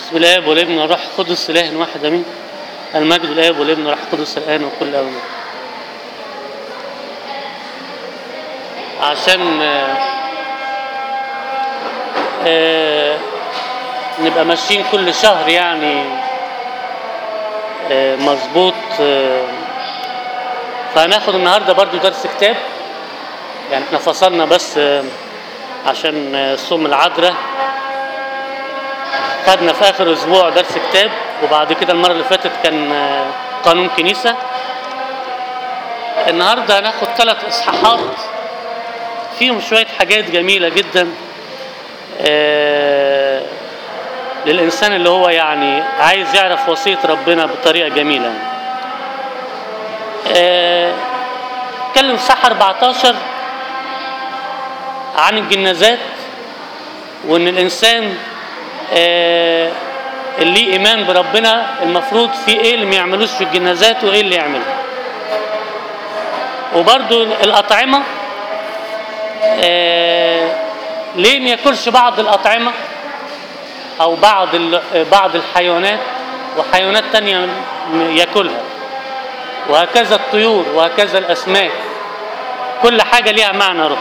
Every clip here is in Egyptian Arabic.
بسم الاب والابن والروح القدس اله واحد امين المجد الاب والابن والروح القدس الان وكل اوان عشان آه، آه، نبقى ماشيين كل شهر يعني آه، مظبوط آه، فهناخد النهارده برضو درس كتاب يعني احنا فصلنا بس آه، عشان آه، صوم العذراء خدنا في اخر اسبوع درس كتاب وبعد كده المره اللي فاتت كان آه، قانون كنيسه النهارده هناخد ثلاث اصحاحات فيهم شويه حاجات جميله جدا آه، للانسان اللي هو يعني عايز يعرف وصيه ربنا بطريقه جميله يعني. آه، اتكلم صح 14 عن الجنازات وان الانسان آه، اللي ليه ايمان بربنا المفروض في ايه اللي ما يعملوش في الجنازات وايه اللي يعمله وبرضو الاطعمه آه، ليه ما ياكلش بعض الاطعمه او بعض ال- بعض الحيوانات وحيوانات تانية م- ياكلها وهكذا الطيور وهكذا الاسماك كل حاجه ليها معنى روح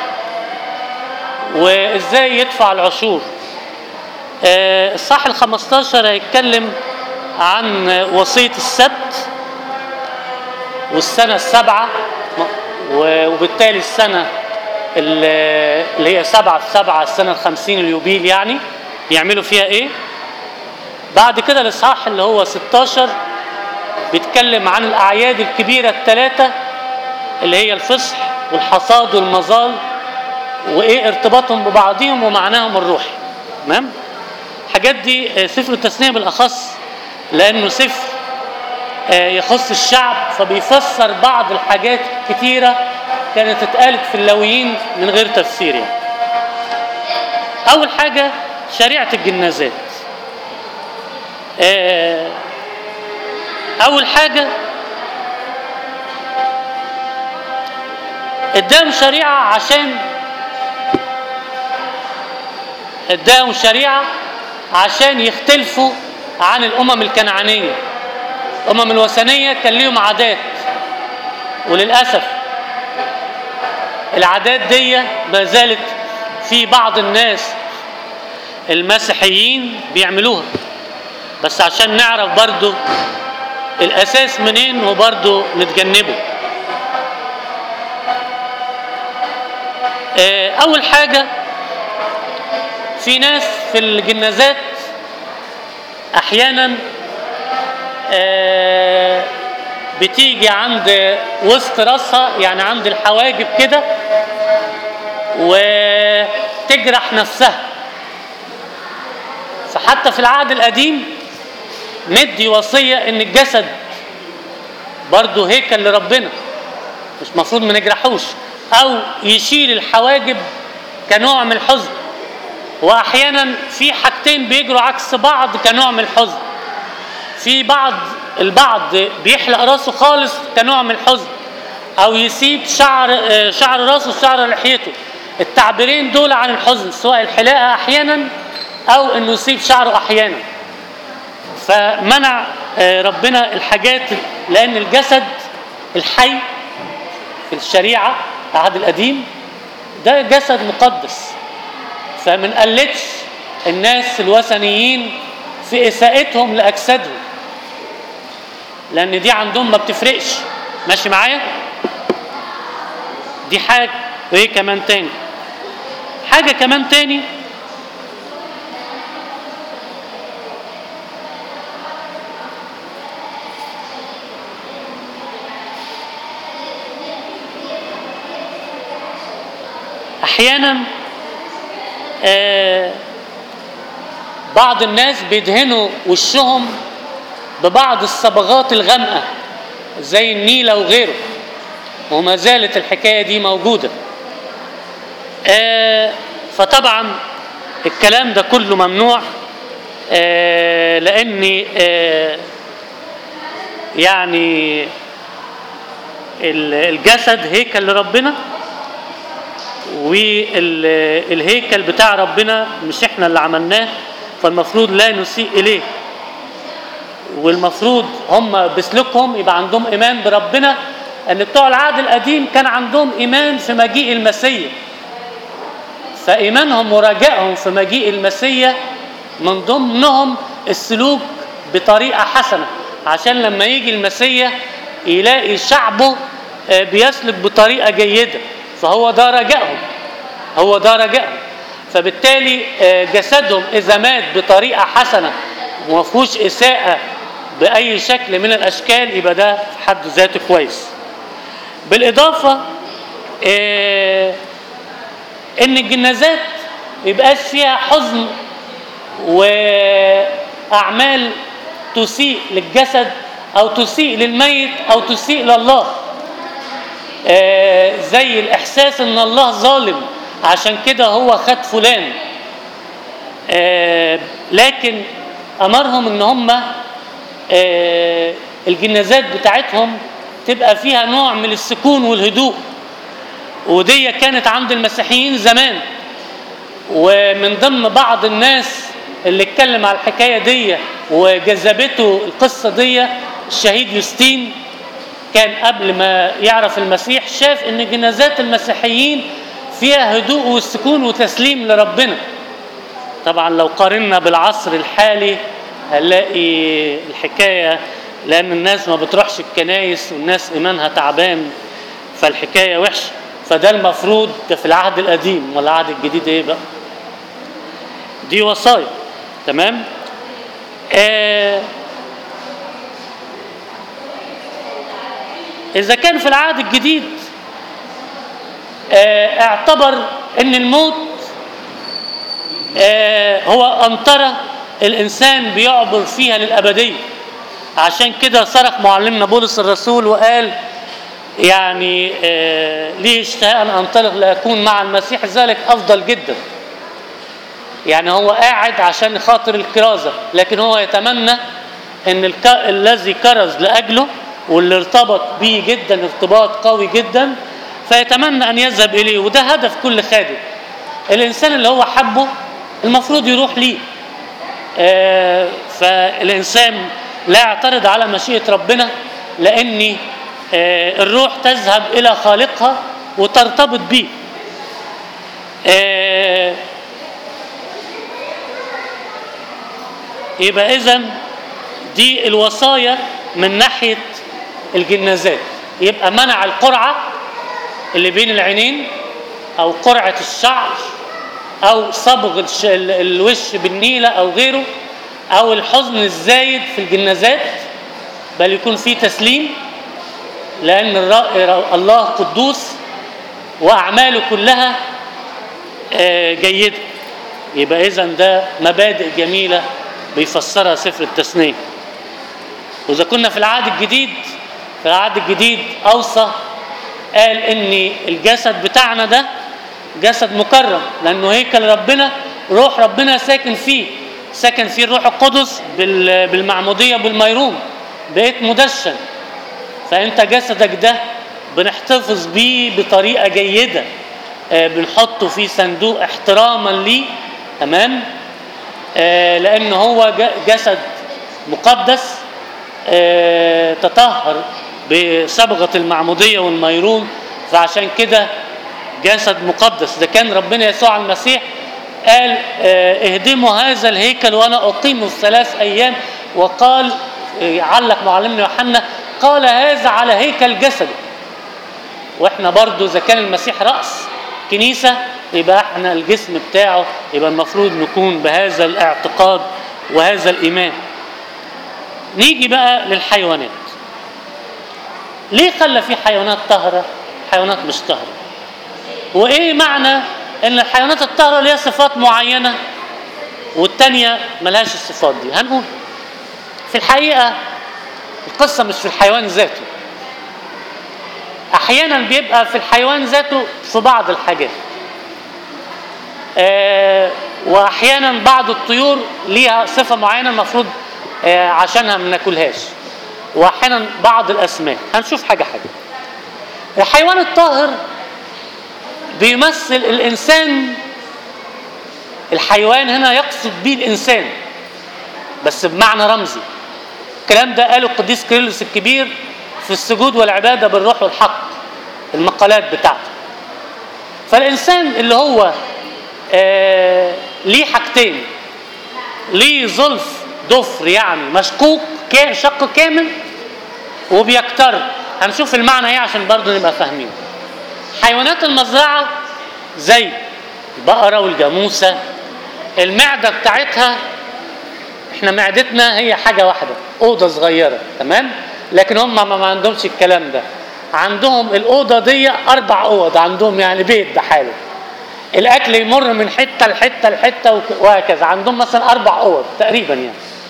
وازاي يدفع العشور آه، الصح ال 15 هيتكلم عن وصية السبت والسنة السابعة و- وبالتالي السنة ال- اللي هي سبعة في سبعة السنة الخمسين اليوبيل يعني يعملوا فيها ايه بعد كده الإصحاح اللي هو 16 بيتكلم عن الأعياد الكبيرة الثلاثة اللي هي الفصح والحصاد والمظال وايه ارتباطهم ببعضهم ومعناهم الروحي تمام الحاجات دي آه، سفر التثنيه بالاخص لانه سفر آه، يخص الشعب فبيفسر بعض الحاجات كتيره كانت اتقالت في اللاويين من غير تفسير يعني. اول حاجه شريعه الجنازات آه، اول حاجه اداهم شريعه عشان اداهم شريعه عشان يختلفوا عن الامم الكنعانيه الامم الوثنيه كان ليهم عادات وللاسف العادات دي ما زالت في بعض الناس المسيحيين بيعملوها بس عشان نعرف برضو الاساس منين وبرضو نتجنبه آه، اول حاجه في ناس في الجنازات احيانا آه، بتيجي عند وسط راسها يعني عند الحواجب كده وتجرح نفسها فحتى في العهد القديم ندي وصية ان الجسد برضه هيكل لربنا مش مفروض ما نجرحوش او يشيل الحواجب كنوع من الحزن واحيانا في حاجتين بيجروا عكس بعض كنوع من الحزن في بعض البعض بيحلق راسه خالص كنوع من الحزن او يسيب شعر آه، شعر راسه وشعر لحيته التعبيرين دول عن الحزن سواء الحلاقه احيانا او انه يسيب شعره احيانا فمنع آه، ربنا الحاجات لان الجسد الحي في الشريعه العهد القديم ده جسد مقدس فما نقلدش الناس الوثنيين في اساءتهم لاجسادهم لان دي عندهم ما بتفرقش ماشي معايا دي حاجه وايه كمان تاني حاجه كمان تاني احيانا آه بعض الناس بيدهنوا وشهم ببعض الصبغات الغامقه زي النيله وغيره وما زالت الحكايه دي موجوده آه فطبعا الكلام ده كله ممنوع آه لان آه يعني ال- الجسد هيكل لربنا والهيكل بتاع ربنا مش احنا اللي عملناه فالمفروض لا نسيء اليه والمفروض هم بسلوكهم يبقى عندهم ايمان بربنا ان بتوع العهد القديم كان عندهم ايمان في مجيء المسيح فايمانهم ورجائهم في مجيء المسيح من ضمنهم السلوك بطريقه حسنه عشان لما يجي المسيح يلاقي شعبه آه، بيسلك بطريقه جيده فهو ده رجائهم هو ده رجائهم فبالتالي آه، جسدهم اذا مات بطريقه حسنه وما فيهوش اساءه باي شكل من الاشكال يبقى ده في حد ذاته كويس بالاضافه آه، ان الجنازات يبقاش فيها حزن واعمال تسيء للجسد او تسيء للميت او تسيء لله آه، زي الاحساس ان الله ظالم عشان كده هو خد فلان آه، لكن امرهم ان هم آه، الجنازات بتاعتهم تبقى فيها نوع من السكون والهدوء ودي كانت عند المسيحيين زمان ومن ضمن بعض الناس اللي اتكلم على الحكايه دي وجذبته القصه دي الشهيد يوستين كان قبل ما يعرف المسيح شاف ان جنازات المسيحيين فيها هدوء والسكون وتسليم لربنا طبعا لو قارنا بالعصر الحالي هنلاقي الحكايه لان الناس ما بتروحش الكنايس والناس ايمانها تعبان فالحكايه وحشه فده المفروض ده في العهد القديم والعهد الجديد ايه بقى دي وصايا تمام آه اذا كان في العهد الجديد آه اعتبر ان الموت آه هو أنطرة الإنسان بيعبر فيها للأبدية عشان كده صرخ معلمنا بولس الرسول وقال يعني آه ليه اشتهاء أن أنطلق لأكون مع المسيح ذلك أفضل جدا يعني هو قاعد عشان خاطر الكرازة لكن هو يتمنى ان الك... الذي كرز لاجله واللي ارتبط به جدا ارتباط قوي جدا فيتمنى ان يذهب اليه وده هدف كل خادم الانسان اللي هو حبه المفروض يروح ليه آه فالانسان لا يعترض على مشيئه ربنا لان آه الروح تذهب الى خالقها وترتبط به آه يبقى اذا دي الوصايا من ناحيه الجنازات يبقى منع القرعه اللي بين العينين او قرعه الشعر او صبغ الش- ال- الوش بالنيله او غيره او الحزن الزايد في الجنازات بل يكون في تسليم لان الر- الله قدوس واعماله كلها آه، جيده يبقى اذا ده مبادئ جميله بيفسرها سفر التثنيه واذا كنا في العهد الجديد في العهد الجديد اوصى قال ان الجسد بتاعنا ده جسد مكرم لانه هيكل ربنا روح ربنا ساكن فيه ساكن فيه الروح القدس بال- بالمعموديه بالميرون بقيت مدشن فانت جسدك ده بنحتفظ بيه بطريقه جيده آه، بنحطه في صندوق احتراما ليه تمام آه، لان هو ج- جسد مقدس آه، تطهر بصبغه المعموديه والميرون فعشان كده جسد مقدس ده كان ربنا يسوع المسيح قال آه، اهدموا هذا الهيكل وانا اقيمه في ثلاث ايام وقال آه، علق معلمنا يوحنا قال هذا على هيكل جسده واحنا برضو اذا كان المسيح راس كنيسه يبقى احنا الجسم بتاعه يبقى المفروض نكون بهذا الاعتقاد وهذا الايمان نيجي بقى للحيوانات ليه خلى في حيوانات طاهره حيوانات مش طاهره وايه معنى ان الحيوانات الطاهره ليها صفات معينه والتانية ملهاش الصفات دي هنقول في الحقيقه القصه مش في الحيوان ذاته احيانا بيبقى في الحيوان ذاته في بعض الحاجات آه واحيانا بعض الطيور ليها صفه معينه المفروض آه عشانها ما ناكلهاش واحيانا بعض الاسماك هنشوف حاجه حاجه الحيوان الطاهر بيمثل الانسان الحيوان هنا يقصد به الانسان بس بمعنى رمزي الكلام ده قاله القديس كيرلس الكبير في السجود والعباده بالروح والحق المقالات بتاعته فالانسان اللي هو آه ليه حاجتين ليه ظلف ضفر يعني مشقوق كا- شق كامل وبيكتر هنشوف المعنى ايه عشان برضه نبقى فاهمين حيوانات المزرعه زي البقره والجاموسه المعده بتاعتها احنا معدتنا هي حاجه واحده اوضه صغيره تمام لكن هم ما ما عندهمش الكلام ده عندهم الاوضه دي اربع اوض عندهم يعني بيت بحاله الاكل يمر من حته لحته لحته وك- وهكذا عندهم مثلا اربع اوض تقريبا يعني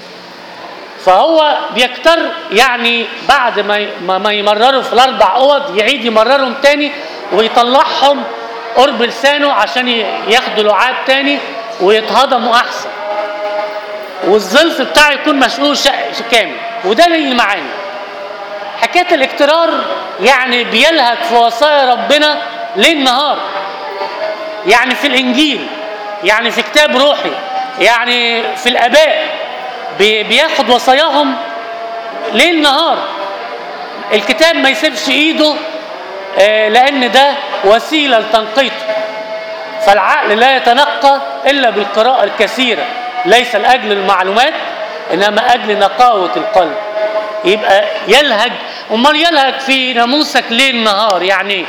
فهو بيكتر يعني بعد ما ي- ما ما يمرروا في الاربع اوض يعيد يمررهم تاني ويطلعهم قرب لسانه عشان ي- ياخدوا لعاب تاني ويتهضموا احسن والظلف بتاعه يكون مشقوق شق كامل وده ليه معاني حكايه الاكترار يعني بيلهج في وصايا ربنا ليل نهار يعني في الانجيل يعني في كتاب روحي يعني في الاباء بي- بياخد وصاياهم ليل نهار الكتاب ما يسيبش ايده آه، لان ده وسيله لتنقيته فالعقل لا يتنقى الا بالقراءه الكثيره ليس لاجل المعلومات انما اجل نقاوه القلب يبقى يلهج امال يلهج في ناموسك ليل نهار يعني ايه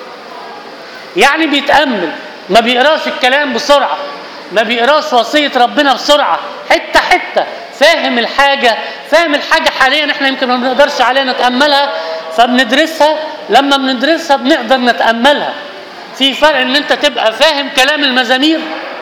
يعني بيتامل ما بيقراش الكلام بسرعه ما بيقراش وصيه ربنا بسرعه حته حته فاهم الحاجه فاهم الحاجه حاليا احنا يمكن ما بنقدرش عليها نتاملها فبندرسها لما بندرسها بنقدر نتاملها في فرق ان انت تبقى فاهم كلام المزامير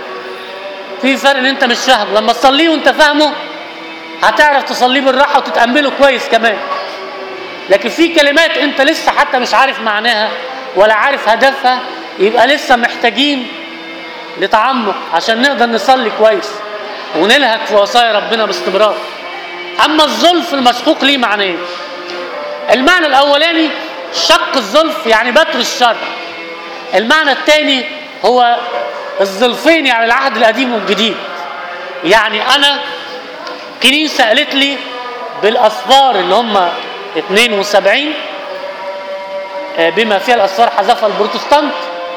في فرق ان انت مش فاهم لما تصليه وانت فاهمه هتعرف تصليه بالراحه وتتامله كويس كمان لكن في كلمات انت لسه حتى مش عارف معناها ولا عارف هدفها يبقى لسه محتاجين لتعمق عشان نقدر نصلي كويس ونلهج في وصايا ربنا باستمرار اما الظلف المشقوق ليه معنيين المعنى الاولاني شق الظلف يعني بتر الشر المعنى الثاني هو الظلفين يعني العهد القديم والجديد يعني انا كنيسه قالت لي بالاصفار اللي هم 72 آه، بما فيها الاسفار حذفها البروتستانت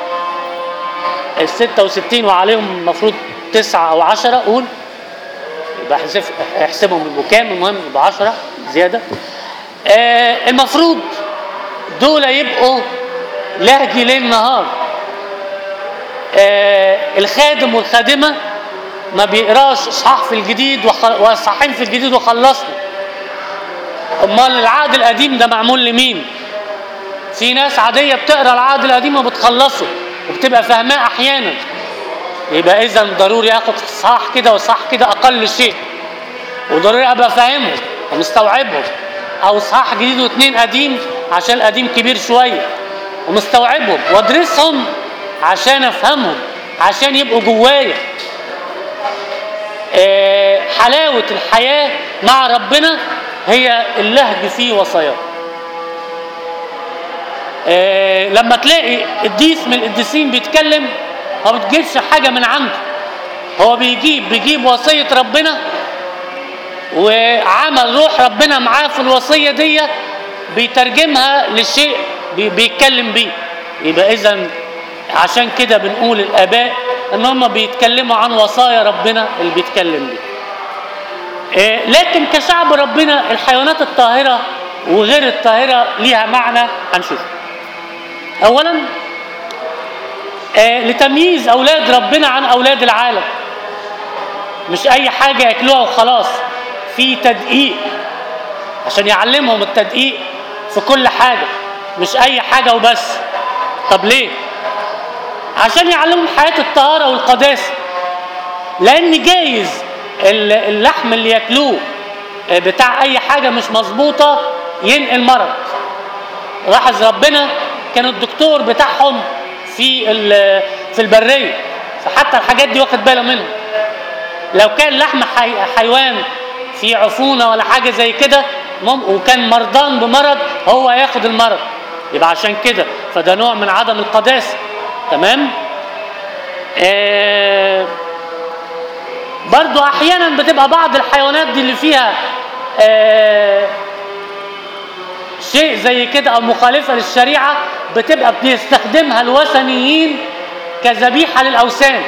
ال 66 وعليهم المفروض تسعة أو عشرة قول يبقى احسب احسبهم يبقوا كام المهم يبقوا 10 زيادة آه المفروض دول يبقوا لهجي ليل نهار آه الخادم والخادمة ما بيقراش اصحاح في الجديد وخ- واصحاحين في الجديد وخلصنا امال العهد القديم ده معمول لمين في ناس عاديه بتقرا العهد القديم وبتخلصه وبتبقى فاهماه احيانا يبقى اذا ضروري اخد صح كده وصح كده اقل شيء وضروري ابقى فاهمهم ومستوعبهم او صح جديد واثنين قديم عشان القديم كبير شويه ومستوعبهم وادرسهم عشان افهمهم عشان يبقوا جوايا آه، حلاوة الحياة مع ربنا هي اللهج فيه وصاياه آه، لما تلاقي قديس من القديسين بيتكلم هو ما بتجيبش حاجة من عنده هو بيجيب بيجيب وصية ربنا وعمل روح ربنا معاه في الوصية دي بيترجمها لشيء بي- بيتكلم بيه يبقى إذا عشان كده بنقول الآباء إن هم بيتكلموا عن وصايا ربنا اللي بيتكلم بيه آه، لكن كشعب ربنا الحيوانات الطاهرة وغير الطاهرة ليها معنى هنشوف أولا آه، لتمييز أولاد ربنا عن أولاد العالم مش أي حاجة ياكلوها وخلاص في تدقيق عشان يعلمهم التدقيق في كل حاجة مش أي حاجة وبس طب ليه؟ عشان يعلمهم حياة الطهارة والقداسة لأن جايز ال- اللحم اللي ياكلوه آه، بتاع أي حاجة مش مظبوطة ينقل مرض لاحظ ربنا كان الدكتور بتاعهم في ال- في البريه فحتى الحاجات دي واخد باله منها لو كان لحم حي... حيوان في عفونه ولا حاجه زي كده مم... وكان مرضان بمرض هو هياخد المرض يبقى عشان كده فده نوع من عدم القداسه تمام آه... برضو احيانا بتبقى بعض الحيوانات دي اللي فيها آه شيء زي كده او مخالفه للشريعه بتبقى بيستخدمها الوثنيين كذبيحه للاوثان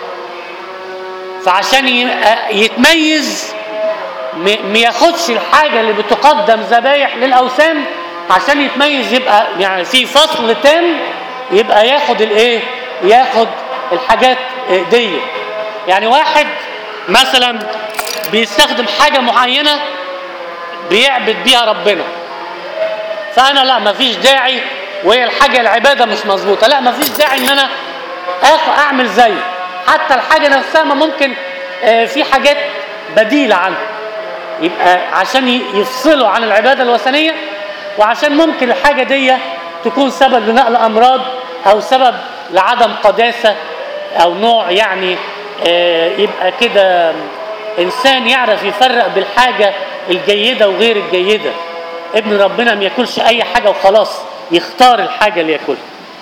فعشان ي- آه، يتميز م- ما ياخدش الحاجه اللي بتقدم ذبايح للاوثان عشان يتميز يبقى يعني في فصل تام يبقى ياخد الايه ياخد الحاجات دي يعني واحد مثلا بيستخدم حاجه معينه بيعبد بيها ربنا فانا لا مفيش داعي وهي الحاجه العباده مش مظبوطه لا مفيش داعي ان انا اخ اعمل زيه حتى الحاجه نفسها ما ممكن آه، في حاجات بديله عنها يبقى عشان ي- يفصلوا عن العباده الوثنيه وعشان ممكن الحاجه دي تكون سبب لنقل امراض او سبب لعدم قداسه او نوع يعني آه، يبقى كده انسان يعرف يفرق بالحاجه الجيده وغير الجيده ابن ربنا ما ياكلش اي حاجه وخلاص يختار الحاجه اللي ياكلها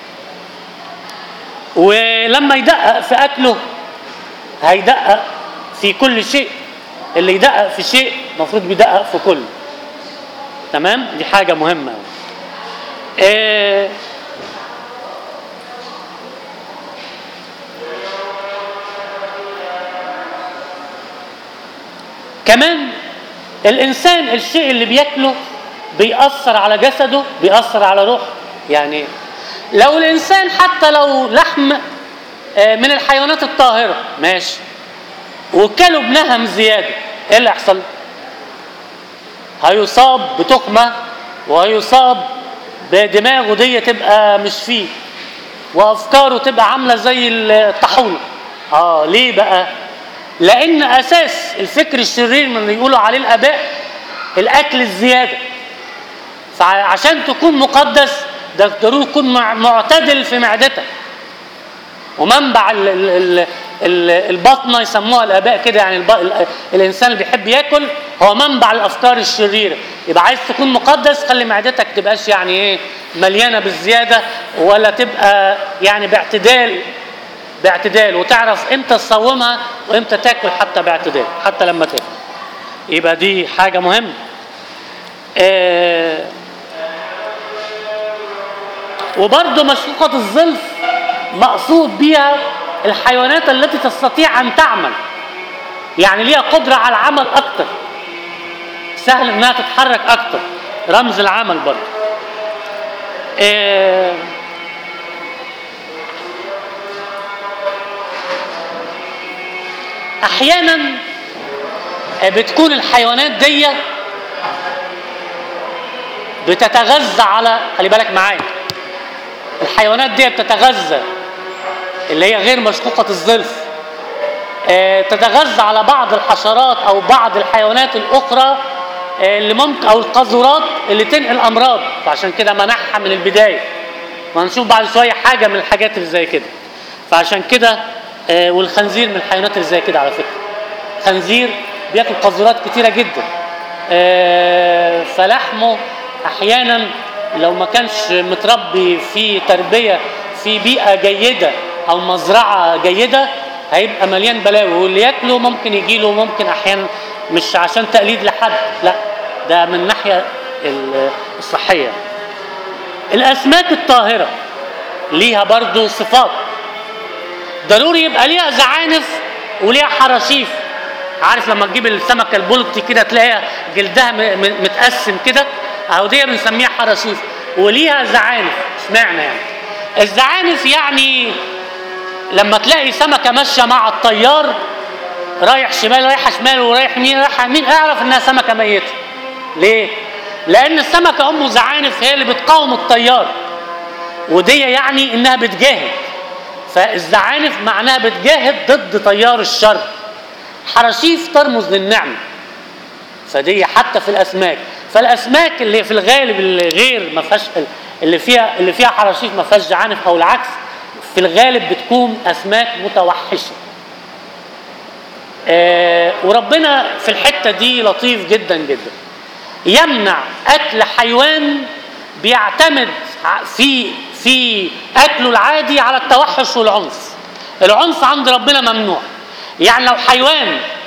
ولما يدقق في اكله هيدقق في كل شيء اللي يدقق في شيء المفروض بيدقق في كله تمام دي حاجه مهمه أوي. آه كمان الانسان الشيء اللي بياكله بيأثر على جسده بيأثر على روحه يعني لو الانسان حتى لو لحم آه، من الحيوانات الطاهره ماشي وكلوا بنهم زياده ايه اللي يحصل؟ هيصاب بتخمه وهيصاب بدماغه دي تبقى مش فيه وافكاره تبقى عامله زي الطاحونه اه ليه بقى لان اساس الفكر الشرير من اللي يقولوا عليه الاباء الاكل الزياده فعشان تكون مقدس ده ضروري يكون مع- معتدل في معدتك ومنبع ال ال ال ال البطنه يسموها الاباء كده يعني الب... ال... الانسان اللي بيحب ياكل هو منبع الافكار الشريره يبقى عايز تكون مقدس خلي معدتك تبقاش يعني ايه مليانه بالزياده ولا تبقى يعني باعتدال باعتدال وتعرف امتى تصومها وامتى تاكل حتى باعتدال حتى لما تاكل يبقى دي حاجه مهمه آه وبرضه مشقوقة الظلف مقصود بها الحيوانات التي تستطيع أن تعمل يعني ليها قدرة على العمل أكتر سهل إنها تتحرك أكتر رمز العمل برضه آه أحيانا آه، بتكون الحيوانات دي بتتغذى على خلي بالك معايا الحيوانات دي بتتغذى اللي هي غير مشقوقة الظلف آه، تتغذى على بعض الحشرات او بعض الحيوانات الاخرى آه، اللي ممكن او القاذورات اللي تنقل امراض فعشان كده منعها من البدايه وهنشوف بعد شويه حاجه من الحاجات اللي زي كده فعشان كده آه، والخنزير من الحيوانات اللي زي كده على فكره خنزير بياكل قاذورات كتيره جدا آه، فلحمه احيانا لو ما كانش متربي في تربيه في بيئه جيده او مزرعه جيده هيبقى مليان بلاوي واللي ياكله ممكن يجيله ممكن احيانا مش عشان تقليد لحد لا ده من الناحيه ال- الصحيه الاسماك الطاهره ليها برضو صفات ضروري يبقى ليها زعانف وليها حراشيف عارف لما تجيب السمكه البلطي كده تلاقيها جلدها م- م- متقسم كده اهو دي بنسميها حراشيف وليها زعانف اشمعنى يعني الزعانف يعني لما تلاقي سمكه ماشيه مع الطيار رايح شمال رايحه شمال ورايح يمين رايحه يمين اعرف انها سمكه ميته ليه لان السمكه ام زعانف هي اللي بتقاوم الطيار ودي يعني انها بتجاهد فالزعانف معناها بتجاهد ضد تيار الشر حراشيف ترمز للنعمه فدي حتى في الاسماك فالاسماك اللي في الغالب اللي غير ما فيهاش اللي فيها اللي فيها حراشيف ما فيهاش زعانف او العكس في الغالب بتكون اسماك متوحشه آه وربنا في الحته دي لطيف جدا جدا يمنع اكل حيوان بيعتمد ع- في في اكله العادي على التوحش والعنف العنف عند ربنا ممنوع يعني لو حيوان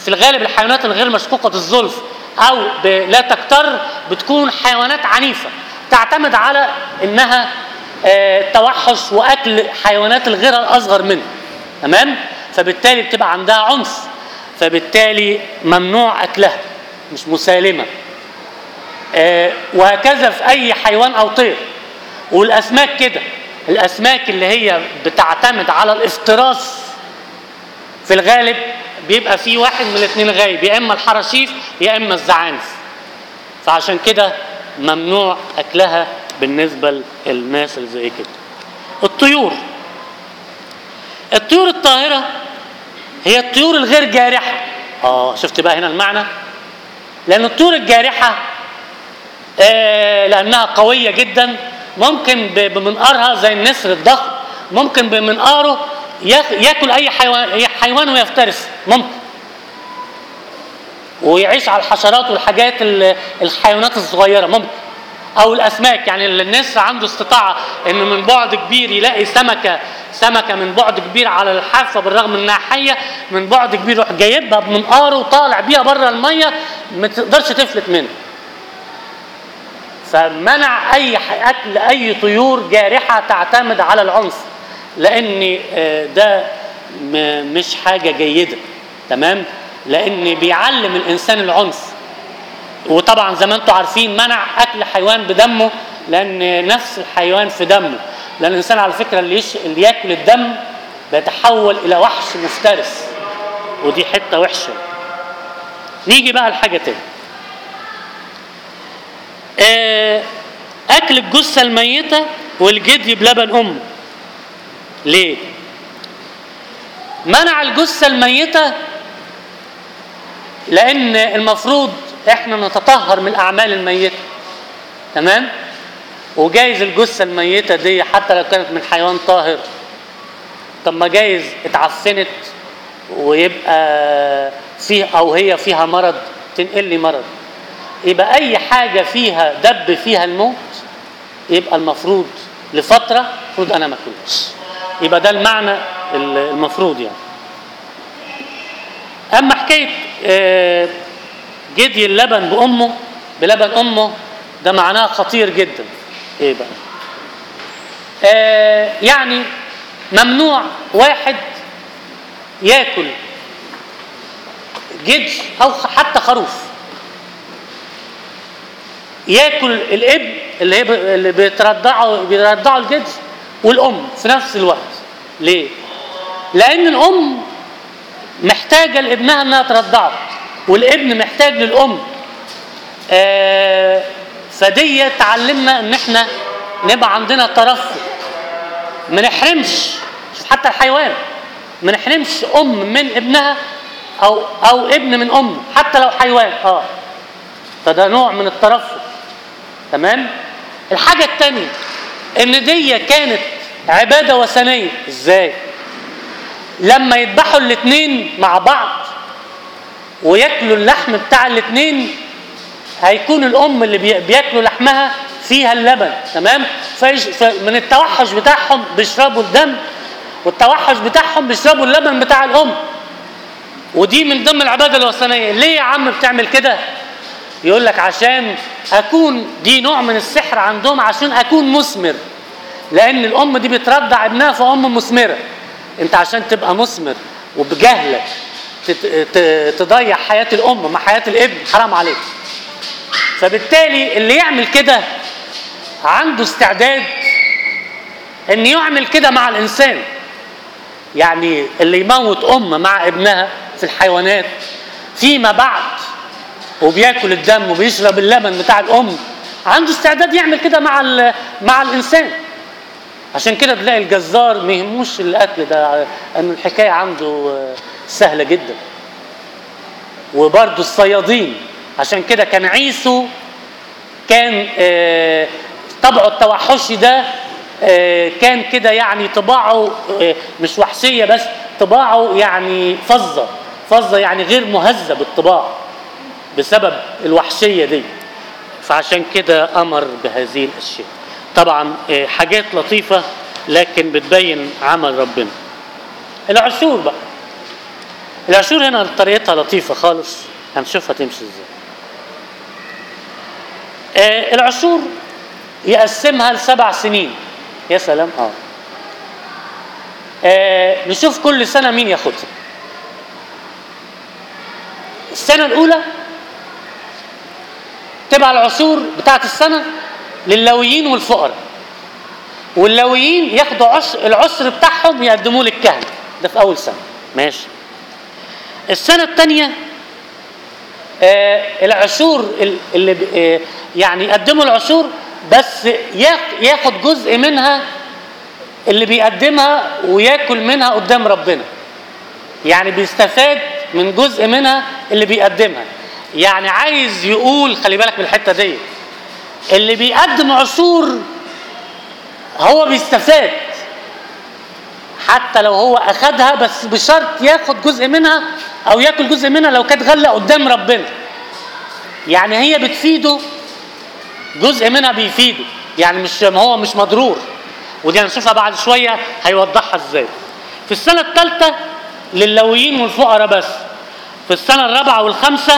في الغالب الحيوانات الغير مشقوقه الظلف او ب- لا تكتر بتكون حيوانات عنيفه تعتمد على انها آه، توحش واكل حيوانات الغير الاصغر منها تمام فبالتالي بتبقى عندها عنف فبالتالي ممنوع اكلها مش مسالمه آه، وهكذا في اي حيوان او طير والاسماك كده الاسماك اللي هي بتعتمد على الافتراس في الغالب بيبقى في واحد من الاثنين غايب يا اما الحراشيف يا اما الزعانف فعشان كده ممنوع اكلها بالنسبه للناس اللي زي كده الطيور الطيور الطاهره هي الطيور الغير جارحه اه شفت بقى هنا المعنى لان الطيور الجارحه آه لانها قويه جدا ممكن ب- بمنقارها زي النسر الضخم ممكن بمنقاره ياك- ياكل اي حيوان أي حيوان ويفترس ممكن ويعيش على الحشرات والحاجات ال- الحيوانات الصغيره ممكن او الاسماك يعني النسر عنده استطاعه انه من بعد كبير يلاقي سمكه سمكه من بعد كبير على الحافه بالرغم انها حيه من بعد كبير يروح جايبها بمنقاره وطالع بيها بره الميه ما تقدرش تفلت منه فمنع اي ح- اكل اي طيور جارحه تعتمد على العنف لان آه، ده م- مش حاجه جيده تمام لان بيعلم الانسان العنف وطبعا زي ما انتم عارفين منع اكل حيوان بدمه لان نفس الحيوان في دمه لان الانسان على فكره اللي, يش... اللي ياكل الدم بيتحول الى وحش مفترس ودي حته وحشه نيجي بقى لحاجه تاني آه، اكل الجثه الميته والجدي بلبن امه ليه منع الجثه الميته لان المفروض احنا نتطهر من الاعمال الميته تمام وجايز الجثه الميته دي حتى لو كانت من حيوان طاهر طب ما جايز اتعفنت ويبقى فيه او هي فيها مرض تنقل لي مرض يبقى اي حاجه فيها دب فيها الموت يبقى المفروض لفتره المفروض انا ما اكلش يبقى ده المعنى المفروض يعني اما حكايه آه، جدي اللبن بامه بلبن امه ده معناه خطير جدا ايه بقى آه يعني ممنوع واحد ياكل جدي او حتى خروف ياكل الابن اللي هي اللي بيترضعه بيرضعه الجدي والام في نفس الوقت ليه لان الام محتاجه لابنها انها ترضعه والابن محتاج للام آه فدي تعلمنا ان احنا نبقى عندنا ترفق ما نحرمش شوف حتى الحيوان ما نحرمش ام من ابنها او او ابن من امه حتى لو حيوان اه فده نوع من الترفق تمام الحاجه الثانيه ان دي كانت عباده وثنيه ازاي لما يذبحوا الاثنين مع بعض وياكلوا اللحم بتاع الاثنين هيكون الام اللي بي- بياكلوا لحمها فيها اللبن تمام فيش فمن التوحش بتاعهم بيشربوا الدم والتوحش بتاعهم بيشربوا اللبن بتاع الام ودي من ضمن العباده الوثنيه ليه يا عم بتعمل كده يقول لك عشان اكون دي نوع من السحر عندهم عشان اكون مثمر لان الام دي بترضع ابنها فام مثمره انت عشان تبقى مثمر وبجهلك تت- ت- تضيع حياه الام مع حياه الابن حرام عليك فبالتالي اللي يعمل كده عنده استعداد ان يعمل كده مع الانسان يعني اللي يموت ام مع ابنها في الحيوانات فيما بعد وبياكل الدم وبيشرب اللبن بتاع الام عنده استعداد يعمل كده مع ال- مع الانسان عشان كده تلاقي الجزار ما يهموش القتل ده ان الحكايه عنده آه، سهله جدا وبرضه الصيادين عشان كده كان عيسو كان آه، طبعه التوحشي ده آه، كان كده يعني طباعه آه، مش وحشيه بس طباعه يعني فظه فظه يعني غير مهذب الطباع بسبب الوحشيه دي فعشان كده امر بهذه الاشياء طبعا آه، حاجات لطيفه لكن بتبين عمل ربنا العشور بقى العشور هنا طريقتها لطيفة خالص هنشوفها تمشي ازاي آه العشور يقسمها لسبع سنين يا سلام اه, آه نشوف كل سنة مين ياخدها السنة الأولى تبقى العشور بتاعت السنة للويين والفقراء واللويين ياخدوا عشر العسر بتاعهم يقدموه للكهنة ده في أول سنة ماشي السنة الثانية آه العشور ال- اللي ب- آه يعني يقدموا العشور بس ياخ- ياخد جزء منها اللي بيقدمها وياكل منها قدام ربنا يعني بيستفاد من جزء منها اللي بيقدمها يعني عايز يقول خلي بالك من الحته دي اللي بيقدم عشور هو بيستفاد حتى لو هو اخدها بس بشرط ياخد جزء منها او ياكل جزء منها لو كانت غله قدام ربنا يعني هي بتفيده جزء منها بيفيده يعني مش ما هو مش مضرور ودي هنشوفها بعد شويه هيوضحها ازاي في السنه الثالثه للويين والفقراء بس في السنه الرابعه والخامسه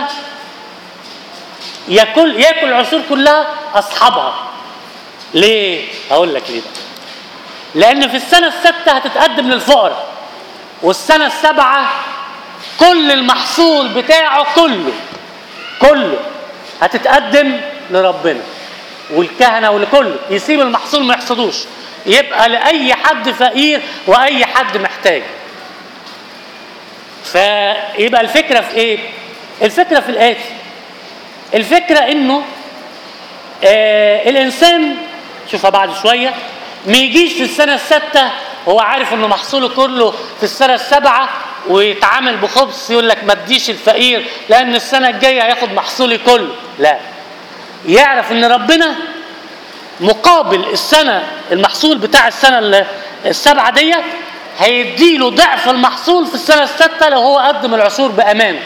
ياكل ياكل العشور كلها اصحابها ليه هقول لك ليه بقى لان في السنه السادسه هتتقدم للفقراء والسنه السابعه كل المحصول بتاعه كله كله هتتقدم لربنا والكهنه ولكله يسيب المحصول ما يحصدوش يبقى لاي حد فقير واي حد محتاج فيبقى الفكره في ايه الفكره في الاتي الفكره انه آه الانسان شوفها بعد شويه ما يجيش في السنه السادسه هو عارف انه محصوله كله في السنه السابعه ويتعامل بخبث يقول لك ما تديش الفقير لان السنه الجايه هياخد محصولي كله لا يعرف ان ربنا مقابل السنه المحصول بتاع السنه ال- السابعه ديت هيديله ضعف المحصول في السنه السادسه لو هو قدم العشور بامان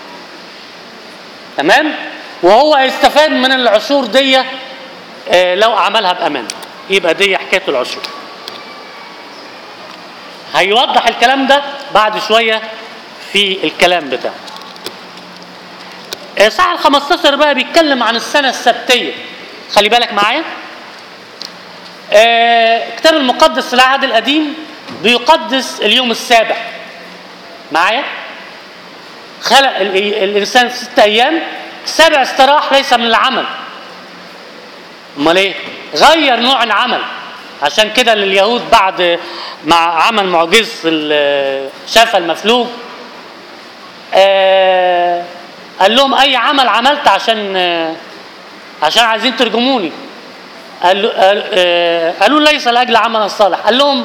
تمام وهو هيستفاد من العشور دي آه، لو عملها بامان يبقى دي حكايه العشور هيوضح الكلام ده بعد شويه في الكلام بتاعه آه، صح ال 15 بقى بيتكلم عن السنه السبتيه خلي بالك معايا آه، الكتاب المقدس في العهد القديم بيقدس اليوم السابع معايا خلق ال- الانسان في ست ايام سبع استراح ليس من العمل امال ايه غير نوع العمل عشان كده لليهود بعد مع عمل معجز ال- شفى المفلوج آه قال لهم اي عمل عملت عشان آه عشان عايزين ترجموني قال له قال آه قالوا ليس لاجل عمل صالح قال لهم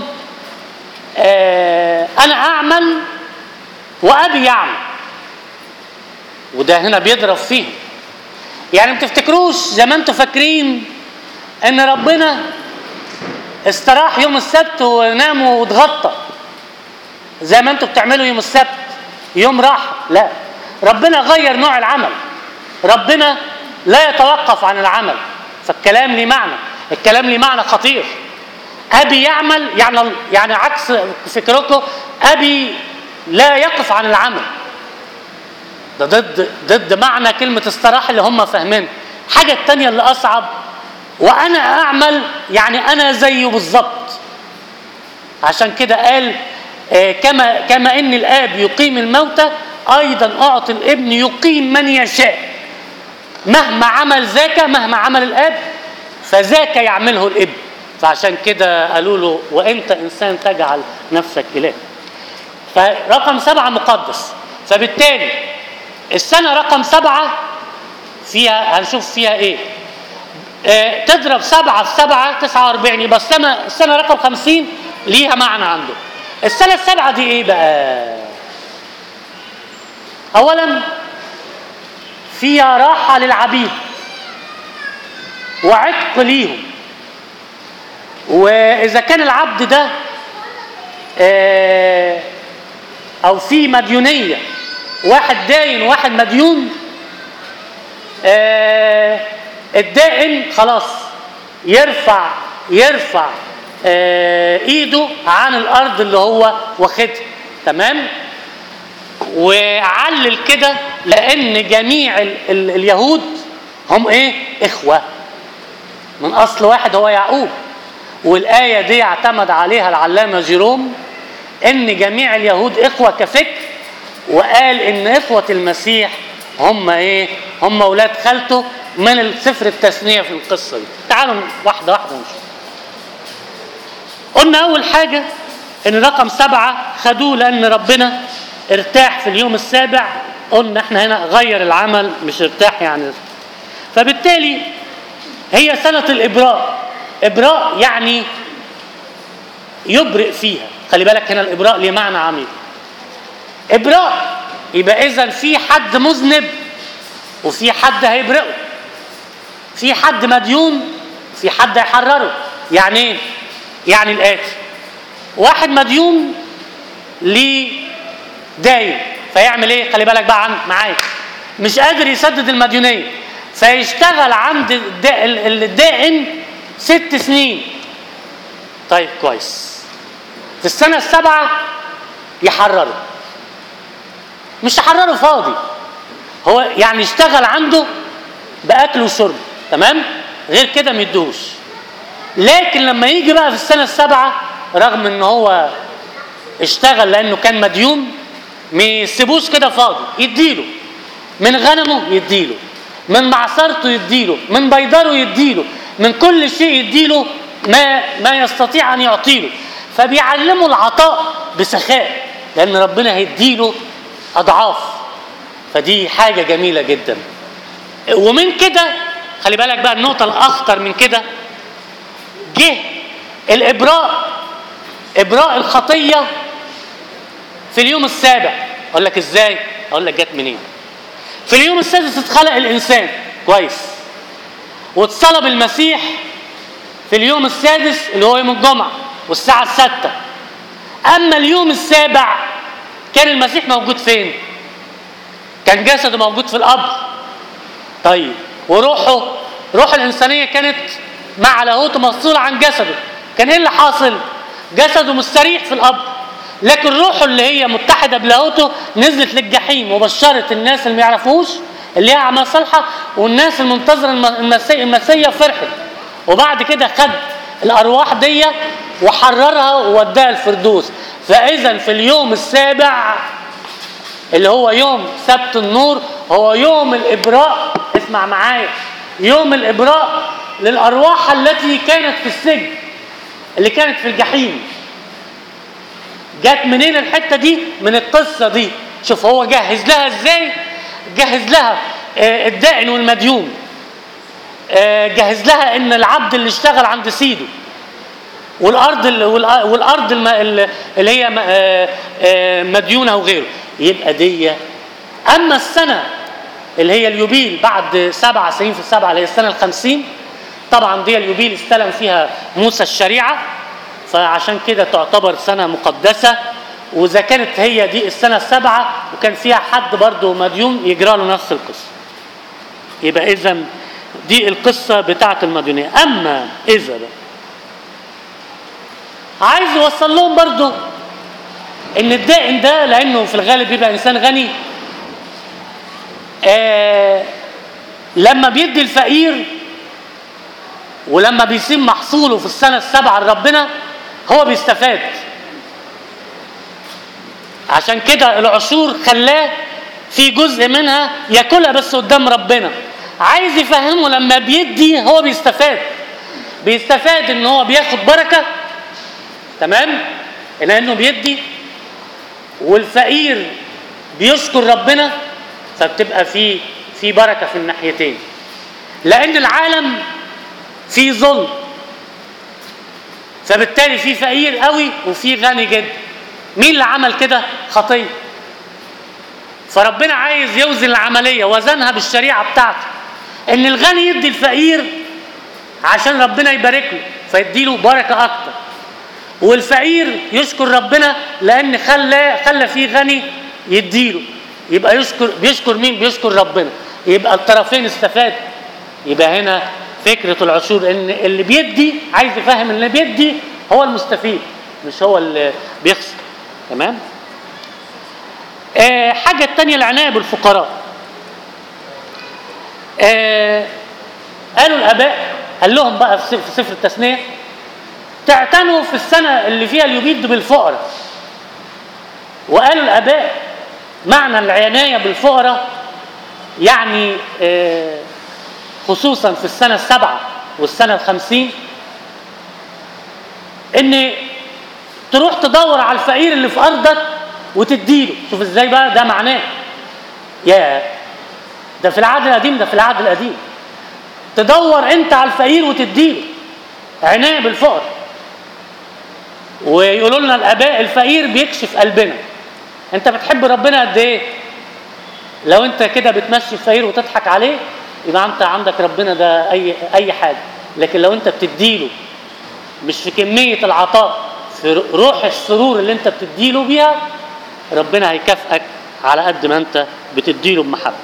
آه انا اعمل وابي يعمل وده هنا بيضرب فيه يعني ما تفتكروش زي ما انتوا فاكرين ان ربنا استراح يوم السبت ونام واتغطى زي ما انتوا بتعملوا يوم السبت يوم راحه لا ربنا غير نوع العمل ربنا لا يتوقف عن العمل فالكلام ليه معنى الكلام ليه معنى خطير ابي يعمل يعني يعني عكس فكركم ابي لا يقف عن العمل ده ضد ضد معنى كلمة استراحة اللي هم فاهمينها حاجة التانية اللي أصعب وأنا أعمل يعني أنا زيه بالظبط عشان كده قال آه، كما كما إن الآب يقيم الموتى أيضا أعطي الابن يقيم من يشاء مهما عمل ذاك مهما عمل الآب فذاك يعمله الابن فعشان كده قالوا له وأنت إنسان تجعل نفسك إله فرقم سبعة مقدس فبالتالي السنة رقم سبعة فيها هنشوف فيها ايه آه تضرب سبعة في سبعة تسعة واربعين يبقى السنة السنة رقم خمسين ليها معنى عنده السنة السبعة دي ايه بقى اولا فيها راحة للعبيد وعتق ليهم واذا كان العبد ده آه او في مديونيه واحد داين واحد مديون آه الدائن خلاص يرفع يرفع آه ايده عن الارض اللي هو واخدها تمام وعلل كده لان جميع ال ال اليهود هم ايه اخوه من اصل واحد هو يعقوب والايه دي اعتمد عليها العلامه جيروم ان جميع اليهود اخوه كفكر وقال ان اخوه المسيح هم ايه هم اولاد خالته من سفر التثنيه في القصه دي تعالوا واحده واحده نشوف قلنا اول حاجه ان رقم سبعه خدوه لان ربنا ارتاح في اليوم السابع قلنا احنا هنا غير العمل مش ارتاح يعني فبالتالي هي سنة الإبراء إبراء يعني يبرئ فيها خلي بالك هنا الإبراء ليه معنى عميق إبراء يبقى إذا في حد مذنب وفي حد هيبرئه في حد مديون في حد هيحرره يعني ايه؟ يعني الآتي واحد مديون ليه داين فيعمل ايه؟ خلي بالك بقى عن معايا مش قادر يسدد المديونيه فيشتغل عند الدا- ال- الدائن ست سنين طيب كويس في السنة السابعة يحرره مش يحرره فاضي هو يعني يشتغل عنده بأكل وشرب تمام غير كده ما يدوش لكن لما يجي بقى في السنة السابعة رغم ان هو اشتغل لانه كان مديون ما يسيبوش كده فاضي يديله من غنمه يديله من معصرته يديله من بيضره يديله من كل شيء يديله ما ما يستطيع ان يعطيله فبيعلمه العطاء بسخاء لان ربنا هيديله اضعاف فدي حاجه جميله جدا ومن كده خلي بالك بقى النقطه الاخطر من كده جه الابراء ابراء الخطيه في اليوم السابع اقول لك ازاي اقول لك جت منين في اليوم السادس اتخلق الانسان كويس واتصلب المسيح في اليوم السادس اللي هو يوم الجمعه والساعه الستة اما اليوم السابع كان المسيح موجود فين كان جسده موجود في القبر طيب وروحه روح الانسانيه كانت مع لاهوته مفصوله عن جسده كان ايه اللي حاصل جسده مستريح في القبر لكن روحه اللي هي متحده بلاهوته نزلت للجحيم وبشرت الناس اللي ما يعرفوش اللي هي اعمال صالحه والناس المنتظره الم- المسيح المسيح فرحت وبعد كده خد الارواح دي وحررها ووداها الفردوس فاذا في اليوم السابع اللي هو يوم سبت النور هو يوم الابراء اسمع معايا يوم الابراء للارواح التي كانت في السجن اللي كانت في الجحيم جت منين الحته دي من القصه دي شوف هو جهز لها ازاي جهز لها آه، الدائن والمديون آه، جهز لها ان العبد اللي اشتغل عند سيده والارض ال- والأ- والارض الم- ال- اللي هي م- آه، آه، مديونه وغيره يبقى دي اما السنه اللي هي اليوبيل بعد سبع سنين في السبعه اللي هي السنه الخمسين طبعا دي اليوبيل استلم فيها موسى الشريعه فعشان كده تعتبر سنه مقدسه واذا كانت هي دي السنه السابعه وكان فيها حد برضه مديون يجرى له نفس القصه يبقى اذا دي القصه بتاعه المديونيه اما اذا بقى عايز يوصل لهم برضه ان الدائن ده لانه في الغالب بيبقى انسان غني آه لما بيدي الفقير ولما بيسيب محصوله في السنه السابعه لربنا هو بيستفاد عشان كده العشور خلاه في جزء منها ياكلها بس قدام ربنا عايز يفهمه لما بيدي هو بيستفاد بيستفاد ان هو بياخد بركه تمام لانه بيدي والفقير بيشكر ربنا فبتبقى في في بركه في الناحيتين لان العالم فيه ظلم فبالتالي في فقير قوي وفي غني جدا مين اللي عمل كده خطيه فربنا عايز يوزن العمليه وزنها بالشريعه بتاعته ان الغني يدي الفقير عشان ربنا يبارك له فيديله بركه اكتر والفقير يشكر ربنا لان خلى خلى فيه غني يديله يبقى يشكر بيشكر مين بيشكر ربنا يبقى الطرفين استفاد يبقى هنا فكره العشور ان اللي بيدي عايز يفهم ان اللي بيدي هو المستفيد مش هو اللي بيخسر تمام آه حاجة التانية العناية بالفقراء آه قالوا الآباء قال لهم بقى في سف- في سفر التثنية تعتنوا في السنة اللي فيها اليبيد بالفقراء وقالوا الآباء معنى العناية بالفقراء يعني آه خصوصا في السنة السابعة والسنة الخمسين ان تروح تدور على الفقير اللي في ارضك وتديله شوف ازاي بقى ده معناه يا ده في العهد القديم ده في العهد القديم تدور انت على الفقير وتديله عناية بالفقر ويقولوا لنا الاباء الفقير بيكشف قلبنا انت بتحب ربنا قد ايه لو انت كده بتمشي الفقير وتضحك عليه يبقى انت عندك ربنا ده اي اي حاجه لكن لو انت بتديله مش في كميه العطاء في روح السرور اللي انت بتديله بيها ربنا هيكافئك على قد ما انت بتديله بمحبه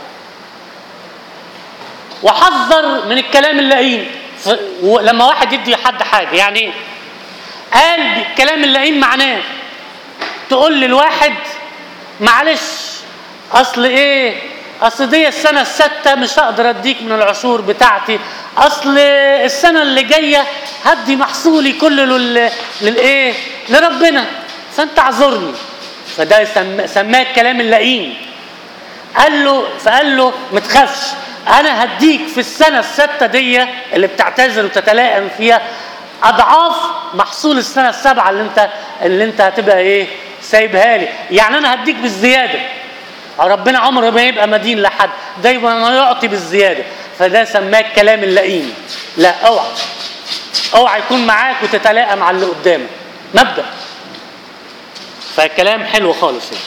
وحذر من الكلام اللئيم ف- ولما واحد يدي حد حاجه يعني ايه؟ قال الكلام اللئيم معناه تقول للواحد معلش اصل ايه اصل دي السنه السادسه مش هقدر اديك من العشور بتاعتي اصل السنه اللي جايه هدي محصولي كله لل... للايه لربنا فانت اعذرني فده سم... سماه الكلام اللئيم قال له فقال له ما تخافش انا هديك في السنه السادسه دي اللي بتعتذر وتتلائم فيها اضعاف محصول السنه السابعه اللي انت اللي انت هتبقى ايه سايبها لي يعني انا هديك بالزياده ربنا عمره ما يبقى مدين لحد دايما يعطي بالزياده فده سماه الكلام اللئيم لا اوعى اوعى يكون معاك وتتلائم على اللي قدامك مبدا فكلام حلو خالص يعني.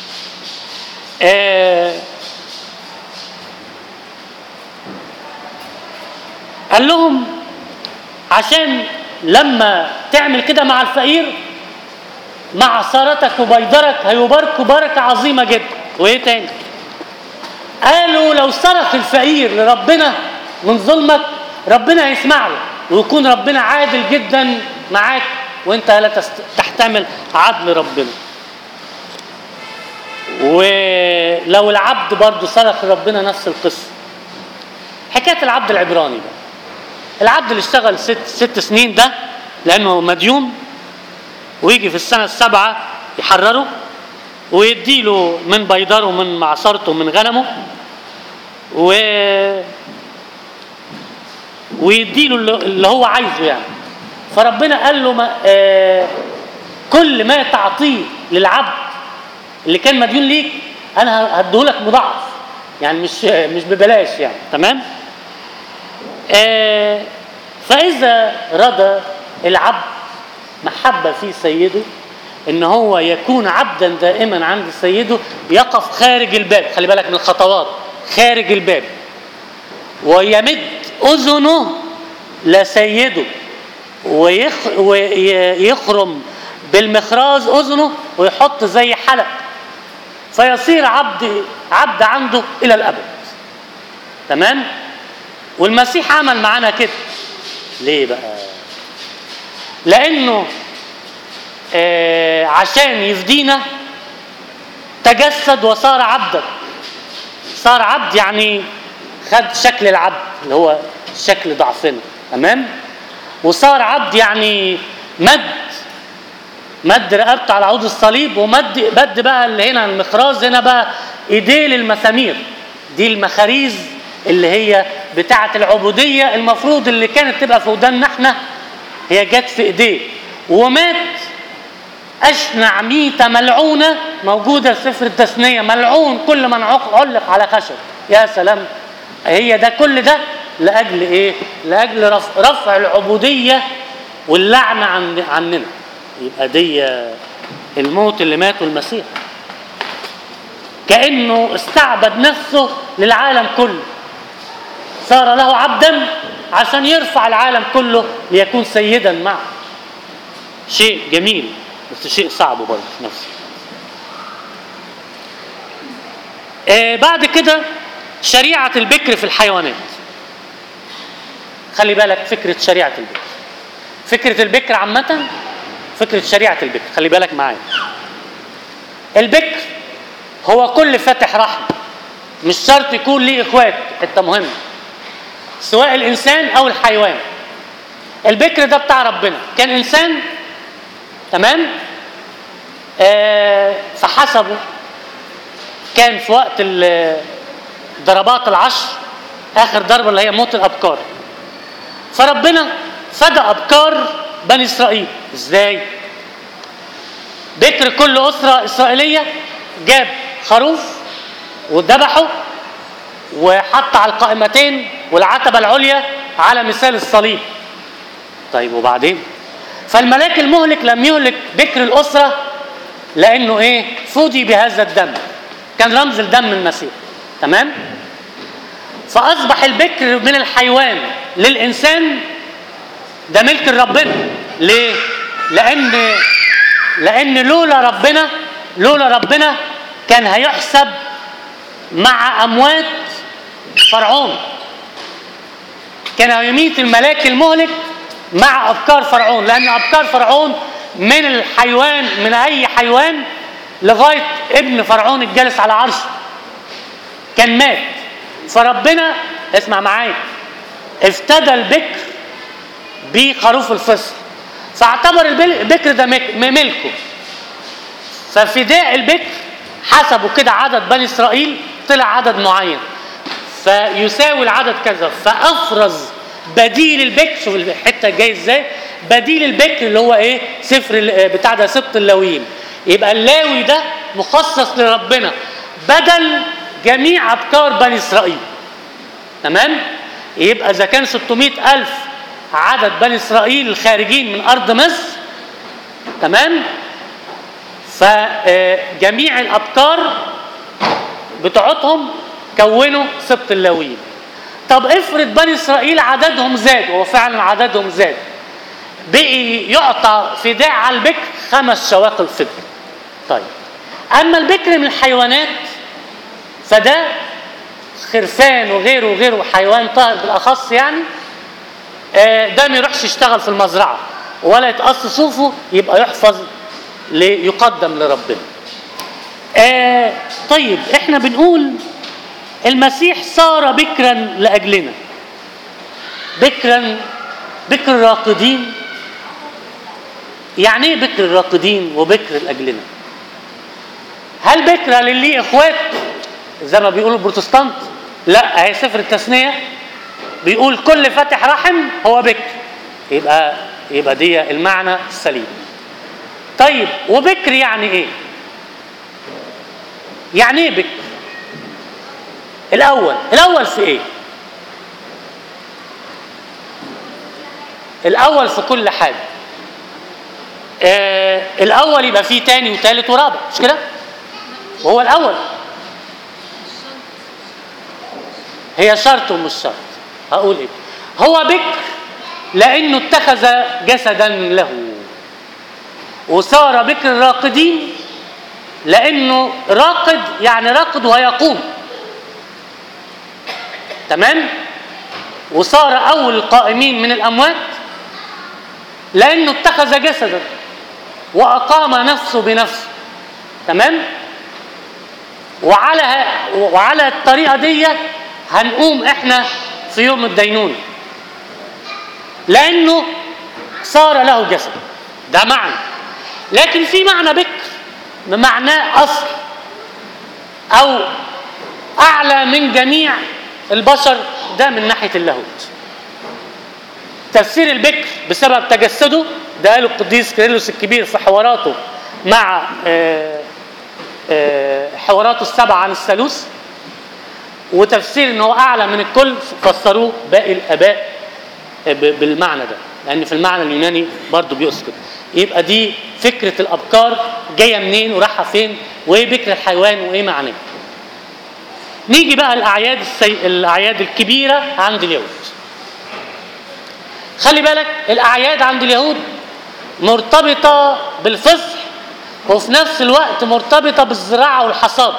آه قال لهم عشان لما تعمل كده مع الفقير مع ثارتك وبيدرك هيباركوا بركة عظيمة جدا وإيه تاني قالوا لو صرخ الفقير لربنا من ظلمك ربنا هيسمع له ويكون ربنا عادل جدا معاك وانت لا تست- تحتمل عدل ربنا ولو العبد برضه صرخ لربنا نفس القصه حكايه العبد العبراني ده العبد اللي اشتغل ست ست سنين ده لانه مديون ويجي في السنه السابعه يحرره ويديله من بيضره ومن معصرته ومن غنمه و ويديله اللي- اللي هو عايزه يعني فربنا قال له ما آه كل ما تعطيه للعبد اللي كان مديون ليك انا هديهولك مضاعف يعني مش مش ببلاش يعني تمام آه فاذا رضى العبد محبه في سيده ان هو يكون عبدا دائما عند سيده يقف خارج الباب خلي بالك من الخطوات خارج الباب ويمد اذنه لسيده ويخ ويخرم بالمخراز اذنه ويحط زي حلق فيصير عبد عبد عنده الى الابد تمام والمسيح عمل معانا كده ليه بقى لانه آه عشان يفدينا تجسد وصار عبدا صار عبد يعني خد شكل العبد اللي هو شكل ضعفنا تمام وصار عبد يعني مد مد رقبته على عود الصليب ومد مد بقى اللي هنا المخراز هنا بقى ايديه للمسامير دي المخاريز اللي هي بتاعة العبودية المفروض اللي كانت تبقى في وداننا احنا هي جت في ايديه ومات اشنع ميتة ملعونة موجودة في سفر التثنية ملعون كل من عق- علق على خشب يا سلام هي ده كل ده لأجل ايه لأجل رفع, رفع العبودية واللعنة عن عننا يبقى دي الموت اللي ماته المسيح كأنه استعبد نفسه للعالم كله صار له عبدا عشان يرفع العالم كله ليكون سيدا معه شيء جميل بس شيء صعب برضه في نفسه آه بعد كده شريعة البكر في الحيوانات خلي بالك فكرة شريعة البكر فكرة البكر عامة فكرة شريعة البكر خلي بالك معايا البكر هو كل فاتح رحم مش شرط يكون ليه اخوات حته مهمه سواء الانسان او الحيوان البكر ده بتاع ربنا كان انسان تمام آه فحسبه كان في وقت ال- ضربات العشر اخر ضربه اللي هي موت الابكار فربنا فدى ابكار بني اسرائيل ازاي بكر كل اسره اسرائيليه جاب خروف وذبحه وحط على القائمتين والعتبه العليا على مثال الصليب طيب وبعدين فالملاك المهلك لم يهلك بكر الاسره لانه ايه فدي بهذا الدم كان رمز الدم المسيح تمام فاصبح البكر من الحيوان للانسان ده ملك ربنا ليه لان لان لولا ربنا لولا ربنا كان هيحسب مع اموات فرعون كان هيميت الملاك المهلك مع ابكار فرعون لان ابكار فرعون من الحيوان من اي حيوان لغايه ابن فرعون الجالس على عرشه كان مات فربنا اسمع معايا افتدى البكر بخروف الفصل فاعتبر البل- البكر ده مك- ملكه ففداء البكر حسبوا كده عدد بني اسرائيل طلع عدد معين فيساوي العدد كذا فافرز بديل البكر شوف الحته الجايه ازاي بديل البكر اللي هو ايه سفر ال- بتاع ده سبط اللاويين يبقى اللاوي ده مخصص لربنا بدل جميع ابكار بني اسرائيل تمام يبقى اذا كان 600 الف عدد بني اسرائيل الخارجين من ارض مصر تمام فجميع الابكار بتوعتهم كونوا سبط اللاويين طب افرض بني اسرائيل عددهم زاد وهو فعلا عددهم زاد بقي يعطى فداء على البكر خمس شواقل فضه طيب اما البكر من الحيوانات فده خرفان وغيره وغيره حيوان طاهر بالاخص يعني آه، ده ما يروحش يشتغل في المزرعه ولا يتقص صوفه يبقى يحفظ ليقدم لربنا آه طيب احنا بنقول المسيح صار بكرا لاجلنا بكرا بكر الراقدين يعني ايه بكر الراقدين وبكر لاجلنا هل بكرة للي ليه اخوات زي ما بيقولوا البروتستانت لا هي سفر التثنيه بيقول كل فاتح رحم هو بكر يبقى يبقى دي المعنى السليم طيب وبكر يعني ايه يعني ايه بكر الاول الاول في ايه الاول في كل حاجه آه الاول يبقى فيه تاني وتالت ورابع مش كده وهو الاول هي شرط ومش شرط هقول ايه هو بكر لانه اتخذ جسدا له وصار بكر الراقدين لانه راقد يعني راقد ويقوم تمام وصار اول القائمين من الاموات لانه اتخذ جسدا واقام نفسه بنفسه تمام وعلى وعلى الطريقه دي هنقوم احنا في يوم الدينونه لانه صار له جسد ده معنى لكن في معنى بكر بمعناه اصل او اعلى من جميع البشر ده من ناحيه اللاهوت تفسير البكر بسبب تجسده ده قاله القديس كيرلس الكبير في حواراته مع آه، آه، حواراته السبعه عن الثالوث وتفسير ان هو اعلى من الكل فسروه باقي الاباء ب- بالمعنى ده لان في المعنى اليوناني برضه بيقصد كده يبقى دي فكره الابكار جايه منين ورايحه فين وايه بكر الحيوان وايه معناه نيجي بقى الاعياد السي... الاعياد الكبيره عند اليهود خلي بالك الاعياد عند اليهود مرتبطه بالفصح وفي نفس الوقت مرتبطه بالزراعه والحصاد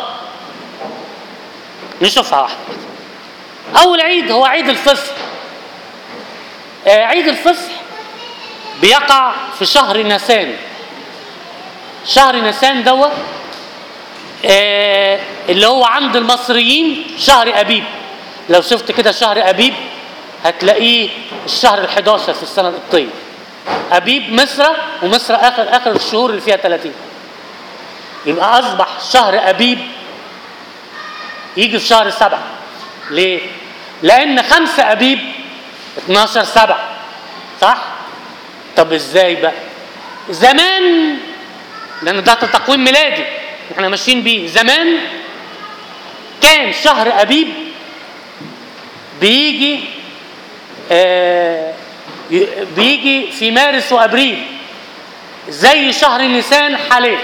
نشوفها واحده اول عيد هو عيد الفصح آه، عيد الفصح بيقع في شهر نيسان شهر نيسان دوت آه، اللي هو عند المصريين شهر ابيب لو شفت كده شهر ابيب هتلاقيه الشهر ال11 في السنه القبطيه ابيب مصر ومصر اخر اخر الشهور اللي فيها 30 يبقى اصبح شهر ابيب يجي في شهر سبعة ليه؟ لأن خمسة أبيب 12 سبعة صح؟ طب ازاي بقى؟ زمان لأن ده تقويم ميلادي احنا ماشيين بيه زمان كان شهر أبيب بيجي آه ي- بيجي في مارس وأبريل زي شهر نيسان حاليا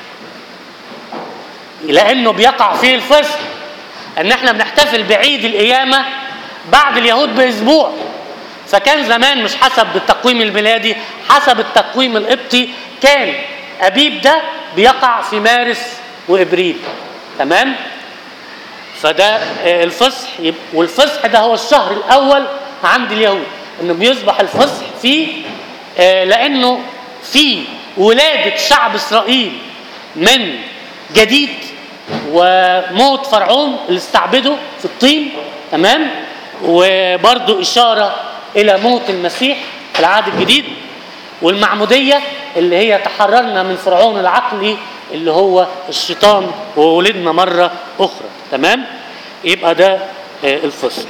لأنه بيقع فيه الفصل ان احنا بنحتفل بعيد القيامه بعد اليهود باسبوع فكان زمان مش حسب التقويم الميلادي حسب التقويم القبطي كان ابيب ده بيقع في مارس وابريل تمام فده آه، الفصح يب- والفصح ده هو الشهر الاول عند اليهود انه بيصبح الفصح فيه آه، لانه في ولاده شعب اسرائيل من جديد وموت فرعون اللي استعبده في الطين تمام وبرضو إشارة إلى موت المسيح في العهد الجديد والمعمودية اللي هي تحررنا من فرعون العقلي اللي هو الشيطان وولدنا مرة أخرى تمام يبقى ده آه، الفصل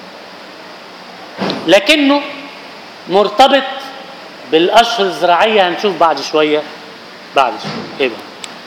لكنه مرتبط بالأشهر الزراعية هنشوف بعد شوية بعد شوية إيه بقى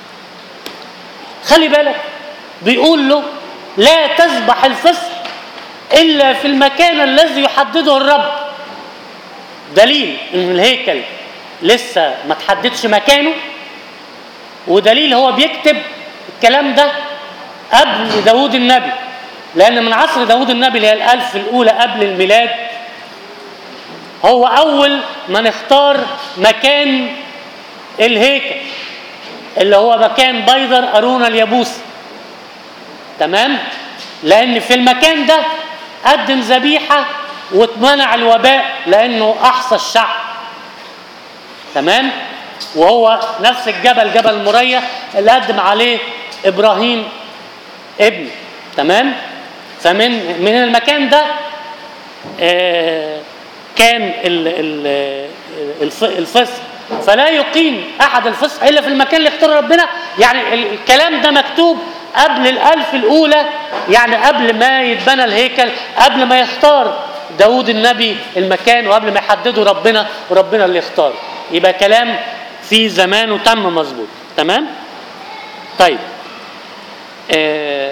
خلي بالك بيقول له لا تذبح الفصح الا في المكان الذي يحدده الرب دليل ان الهيكل لسه ما تحددش مكانه ودليل هو بيكتب الكلام ده قبل داود النبي لان من عصر داود النبي اللي هي الالف الاولى قبل الميلاد هو اول من اختار مكان الهيكل اللي هو مكان بيدر أرونا اليابوسي تمام لأن في المكان ده قدم ذبيحة واتمنع الوباء لأنه أحصى الشعب تمام وهو نفس الجبل جبل مريا اللي قدم عليه إبراهيم ابنه تمام فمن من المكان ده آه، كان ال- ال- الف- الفصح فلا يقيم احد الفصح الا في المكان اللي اختاره ربنا يعني ال- الكلام ده مكتوب قبل الالف الاولى يعني قبل ما يتبنى الهيكل قبل ما يختار داود النبي المكان وقبل ما يحدده ربنا وربنا اللي يختاره يبقى كلام في زمانه تم مظبوط تمام طيب آه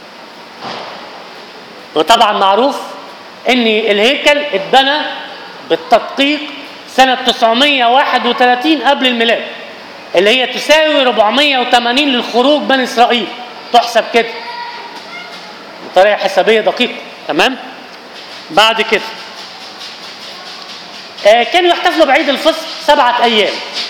وطبعا معروف ان الهيكل اتبنى بالتدقيق سنة 931 قبل الميلاد اللي هي تساوي 480 للخروج بني اسرائيل تحسب كده بطريقة حسابية دقيقة تمام بعد كده آه كانوا يحتفلوا بعيد الفصح سبعة أيام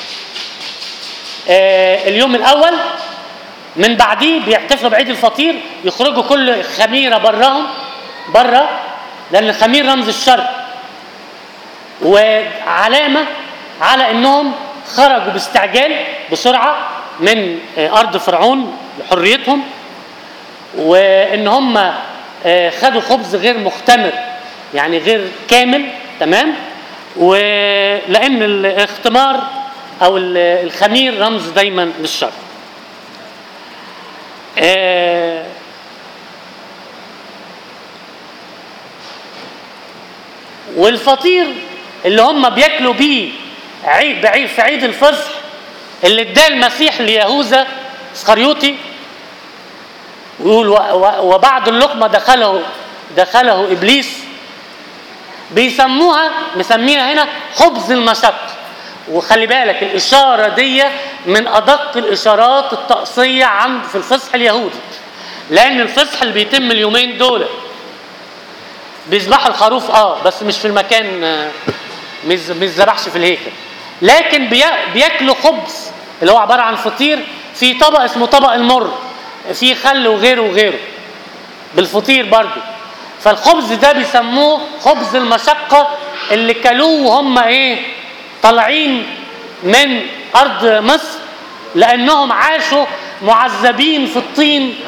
آه اليوم الأول من بعديه بيحتفلوا بعيد الفطير يخرجوا كل خميرة براهم بره لأن الخمير رمز الشر وعلامة على أنهم خرجوا باستعجال بسرعة من آه، أرض فرعون لحريتهم وان هم آه، خدوا خبز غير مختمر يعني غير كامل تمام ولان الاختمار او ال- الخمير رمز دايما للشر آه، والفطير اللي هم بياكلوا بيه عيد بعيد في عيد الفصح اللي اداه المسيح ليهوذا اسخريوطي ويقول و- و- وبعد اللقمة دخله دخله إبليس بيسموها مسميها هنا خبز المشقة وخلي بالك الإشارة دي من أدق الإشارات الطقسية عند في الفصح اليهودي لأن الفصح اللي بيتم اليومين دول بيذبحوا الخروف اه بس مش في المكان آه، مش مش ذبحش في الهيكل لكن بيا- بياكلوا خبز اللي هو عباره عن فطير في طبق اسمه طبق المر فيه خل وغيره وغيره بالفطير برضو فالخبز ده بيسموه خبز المشقة اللي كلوه وهم ايه طالعين من ارض مصر لانهم عاشوا معذبين في الطين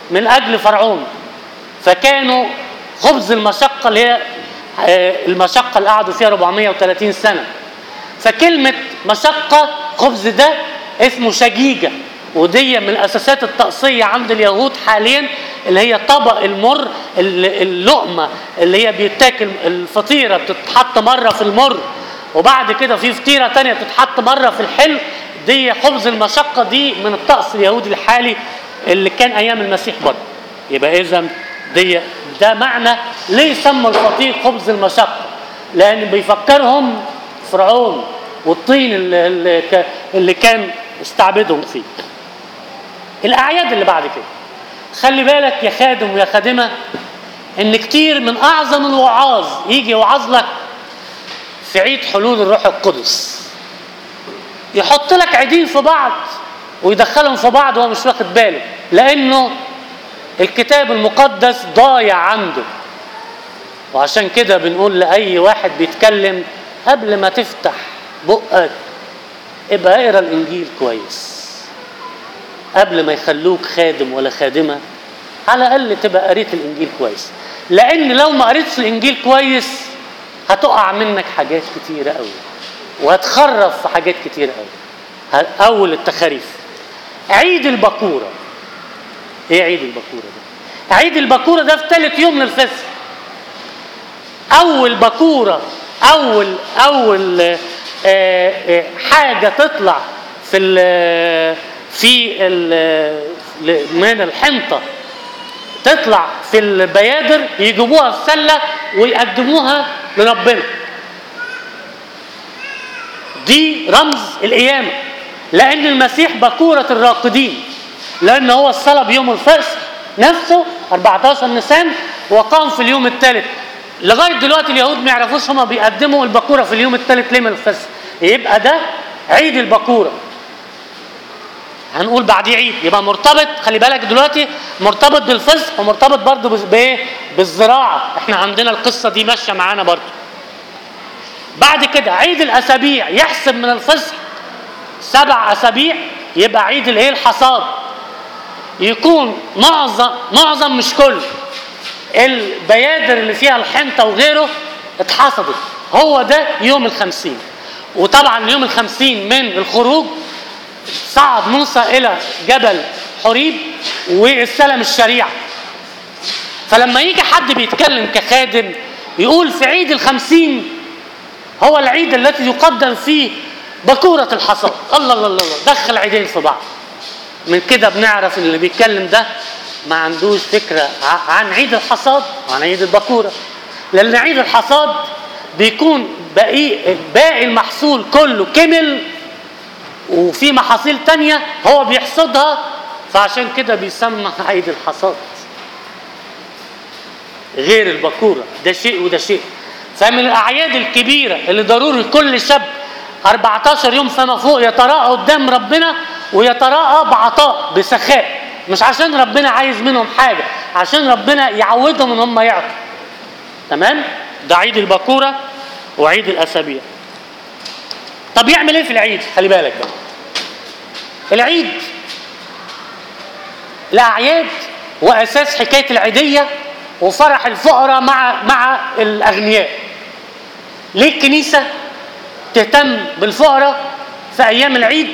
من اجل فرعون فكانوا خبز المشقه اللي هي آه، المشقه اللي قعدوا فيها 430 سنه فكلمه مشقه خبز ده اسمه شجيجه ودي من الاساسات الطقسيه عند اليهود حاليا اللي هي طبق المر ال- اللقمه اللي هي بيتاكل الفطيره بتتحط مره في المر وبعد كده في فطيره تانية بتتحط مره في الحلو دي خبز المشقه دي من الطقس اليهودي الحالي اللي كان ايام المسيح برضه يبقى اذا دي ده معنى ليه سموا الفطير خبز المشقه لان بيفكرهم فرعون والطين اللي, اللي, ك- اللي كان استعبدهم فيه الاعياد اللي بعد كده خلي بالك يا خادم ويا خادمه ان كتير من اعظم الوعاظ يجي يوعظ لك في عيد حلول الروح القدس يحط لك عيدين في بعض ويدخلهم في بعض وهو مش واخد باله لانه الكتاب المقدس ضايع عنده وعشان كده بنقول لاي واحد بيتكلم قبل ما تفتح بقك ابقى اقرا الانجيل كويس قبل ما يخلوك خادم ولا خادمه على الاقل تبقى قريت الانجيل كويس لان لو ما قريتش الانجيل كويس هتقع منك حاجات كتيره قوي وهتخرف في حاجات كتيره قوي ه- اول التخاريف عيد البكوره ايه عيد البكوره ده عيد البكوره ده في ثالث يوم للفصح اول بكوره اول اول آه، آه، حاجه تطلع في ال في ال من الحنطه تطلع في البيادر يجيبوها في سله ويقدموها لربنا دي رمز القيامه لان المسيح بكوره الراقدين لان هو الصلب يوم الفصح نفسه 14 نيسان وقام في اليوم الثالث لغايه دلوقتي اليهود ما يعرفوش هما بيقدموا البكوره في اليوم الثالث ليه من الفصح يبقى ده عيد البكوره هنقول بعديه عيد يبقى مرتبط خلي بالك دلوقتي مرتبط بالفصح ومرتبط برضه بز- بايه بالزراعه احنا عندنا القصه دي ماشيه معانا برضه بعد كده عيد الاسابيع يحسب من الفصح سبع اسابيع يبقى عيد الايه الحصاد يكون معظم معظم مش كل البيادر اللي فيها الحنطه وغيره اتحصدت هو ده يوم الخمسين وطبعا يوم الخمسين من الخروج صعد موسى الى جبل حريب واستلم الشريعه فلما يجي حد بيتكلم كخادم يقول في عيد الخمسين هو العيد الذي يقدم فيه بكورة الحصاد الله الله الله الله، دخل عيدين في بعض من كده بنعرف ان اللي بيتكلم ده ما عندوش فكرة ع- عن عيد الحصاد وعن عيد البكورة لأن عيد الحصاد بيكون باقي باقي المحصول كله كمل وفي محاصيل تانية هو بيحصدها فعشان كده بيسمى عيد الحصاد غير البكورة ده شيء وده شيء فمن الأعياد الكبيرة اللي ضروري كل شاب 14 يوم فما فوق يتراءى قدام ربنا ويتراءى بعطاء بسخاء مش عشان ربنا عايز منهم حاجة عشان ربنا يعودهم ان هم يعطوا تمام ده عيد البكورة وعيد الأسابيع طب يعمل ايه في العيد خلي بالك بقى العيد الاعياد واساس حكايه العيديه وفرح الفقراء مع مع الاغنياء ليه الكنيسه تهتم بالفقراء في ايام العيد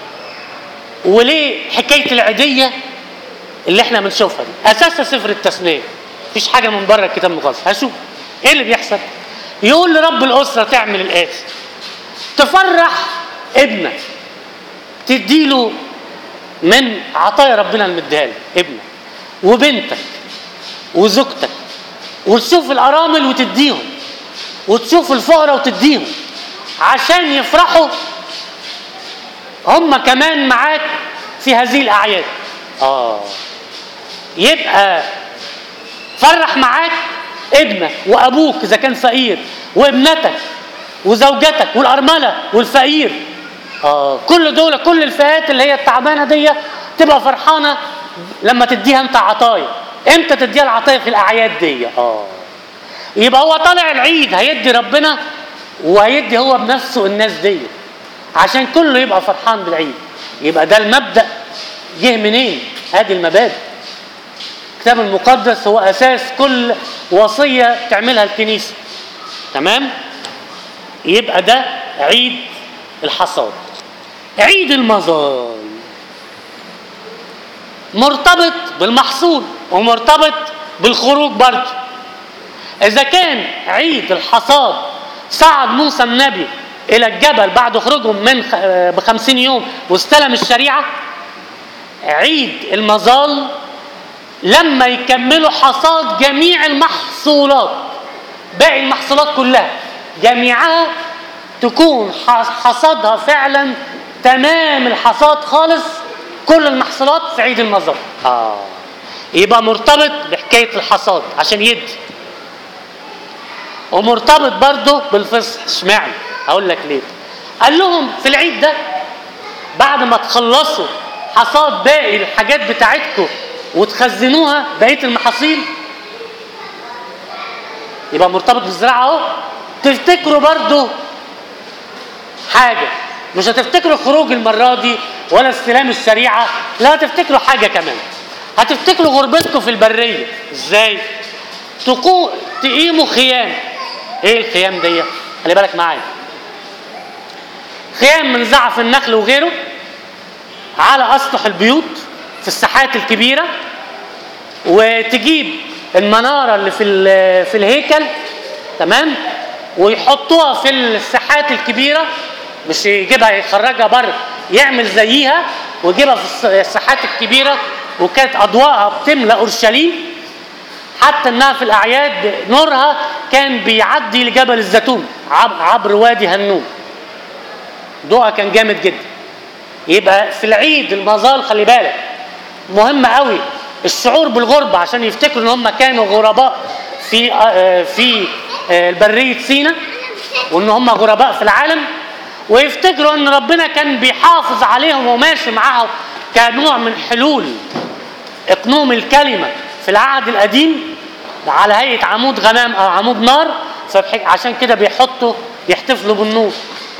وليه حكايه العيديه اللي احنا بنشوفها دي اساسها سفر التثنيه مفيش حاجه من بره الكتاب المقدس هشوف ايه اللي بيحصل يقول لرب الاسره تعمل الاتي تفرح ابنك تديله من عطايا ربنا المديها له ابنك وبنتك وزوجتك وتشوف الارامل وتديهم وتشوف الفقراء وتديهم عشان يفرحوا هم كمان معاك في هذه الاعياد اه يبقى فرح معاك ابنك وابوك اذا كان فقير وابنتك وزوجتك والارمله والفقير اه كل دول كل الفئات اللي هي التعبانه دي تبقى فرحانه لما تديها انت عطايا امتى تديها العطايا في الاعياد دي اه يبقى هو طالع العيد هيدي ربنا وهيدي هو بنفسه الناس دي عشان كله يبقى فرحان بالعيد يبقى ده المبدا جه منين ادي المبادئ الكتاب المقدس هو اساس كل وصيه تعملها الكنيسه تمام يبقى ده عيد الحصاد عيد المظال مرتبط بالمحصول ومرتبط بالخروج برضه اذا كان عيد الحصاد صعد موسى النبي الى الجبل بعد خروجهم من خ- آه، بخمسين يوم واستلم الشريعه عيد المظال لما يكملوا حصاد جميع المحصولات باقي المحصولات كلها جميعها تكون ح- حصادها فعلا تمام الحصاد خالص كل المحصولات في عيد المظال اه يبقى مرتبط بحكايه الحصاد عشان يدي ومرتبط برضه بالفصح اشمعنى هقول لك ليه قال لهم في العيد ده بعد ما تخلصوا حصاد باقي الحاجات بتاعتكم وتخزنوها بقيه المحاصيل يبقى مرتبط بالزراعه اهو تفتكروا برضه حاجه مش هتفتكروا خروج المره دي ولا استلام الشريعه لا هتفتكروا حاجه كمان هتفتكروا غربتكم في البريه ازاي تقو... تقيموا خيام ايه الخيام دي خلي بالك معايا خيام من زعف النخل وغيره على اسطح البيوت في الساحات الكبيره وتجيب المناره اللي في ال- في الهيكل تمام ويحطوها في الساحات الكبيره مش يجيبها يخرجها بره يعمل زيها ويجيبها في الس- الساحات الكبيره وكانت اضواءها بتملى اورشليم حتى انها في الاعياد نورها كان بيعدي لجبل الزيتون عب- عبر وادي هنوم ضوءها كان جامد جدا يبقى في العيد المظال خلي بالك مهم قوي الشعور بالغربة عشان يفتكروا ان هم كانوا غرباء في آه، في آه، برية سينا وان هم غرباء في العالم ويفتكروا ان ربنا كان بيحافظ عليهم وماشي معاهم كنوع من حلول اقنوم الكلمة في العهد القديم على هيئة عمود غمام او عمود نار فعشان كده بيحطوا يحتفلوا بالنور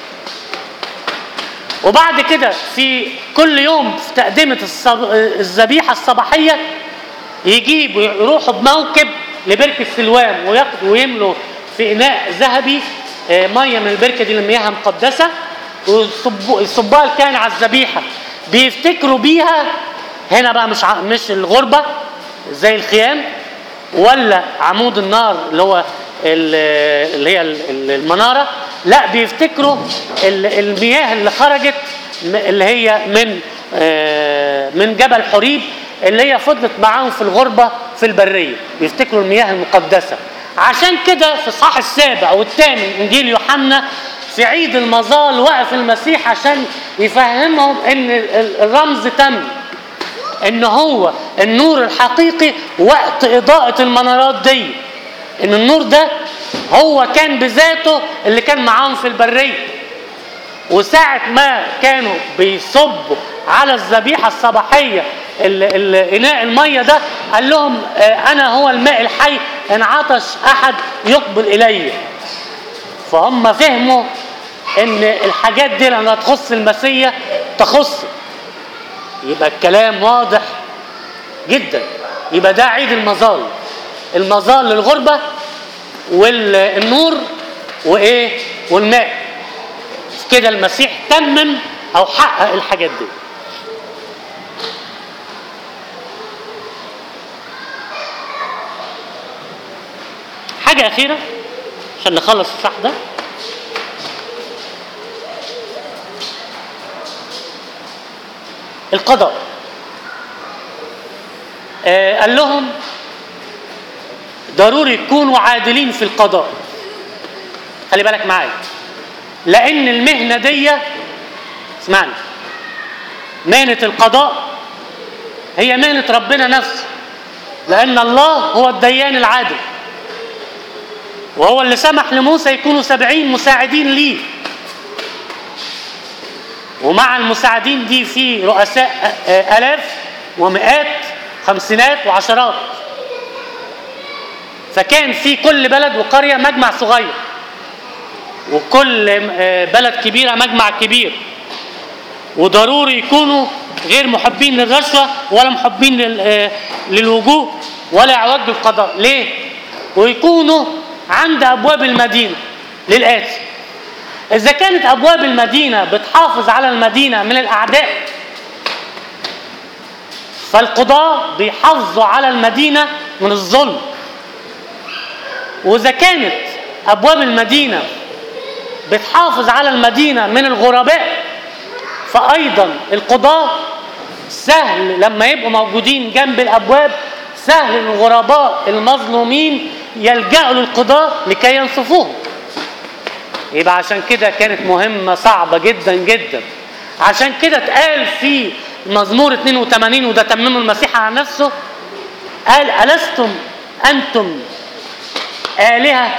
وبعد كده في كل يوم في تقدمة الصب... الذبيحة الصباحية يجيبوا يروحوا بموكب لبركة سلوان وياخدوا ويملوا في إناء ذهبي آه، مية من البركة دي المياه مقدسة ويصبوا يصبوها الكاهن على الذبيحة بيفتكروا بيها هنا بقى مش ع... مش الغربة زي الخيام ولا عمود النار اللي هو ال- اللي هي ال- ال- المناره لا بيفتكروا ال- المياه اللي خرجت م- اللي هي من آه، من جبل حريب اللي هي فضلت معاهم في الغربه في البريه بيفتكروا المياه المقدسه عشان كده في الصح السابع والثامن انجيل يوحنا في عيد المظال وقف المسيح عشان يفهمهم ان ال- الرمز تم ان هو النور الحقيقي وقت اضاءة المنارات دي ان النور ده هو كان بذاته اللي كان معاهم في البرية وساعة ما كانوا بيصبوا على الذبيحة الصباحية ال- ال- إناء المية ده قال لهم آه، أنا هو الماء الحي إن عطش أحد يقبل إلي فهم فهموا إن الحاجات دي لما تخص المسيح تخص يبقى الكلام واضح جدا يبقى ده عيد المظال المظال للغربة والنور وإيه والماء كده المسيح تمم أو حقق الحاجات دي حاجة أخيرة عشان نخلص الصح ده القضاء آه قال لهم ضروري تكونوا عادلين في القضاء خلي بالك معايا لان المهنه دي اسمعني مهنه القضاء هي مهنه ربنا نفسه لان الله هو الديان العادل وهو اللي سمح لموسى يكونوا سبعين مساعدين ليه ومع المساعدين دي في رؤساء آه، آلاف ومئات خمسينات وعشرات فكان في كل بلد وقرية مجمع صغير وكل آه، بلد كبيرة مجمع كبير وضروري يكونوا غير محبين للرشوة ولا محبين لل- آه، للوجوه ولا يعوج بالقضاء ليه ويكونوا عند ابواب المدينه للاتي اذا كانت ابواب المدينه بتحافظ على المدينه من الاعداء فالقضاة بيحافظوا على المدينة من الظلم وإذا كانت أبواب المدينة بتحافظ على المدينة من الغرباء فأيضا القضاة سهل لما يبقوا موجودين جنب الأبواب سهل الغرباء المظلومين يلجأوا للقضاة لكي ينصفوهم يبقى عشان كده كانت مهمة صعبة جدا جدا عشان كده اتقال في مزمور 82 وده تممه المسيح على نفسه قال ألستم أنتم آلهة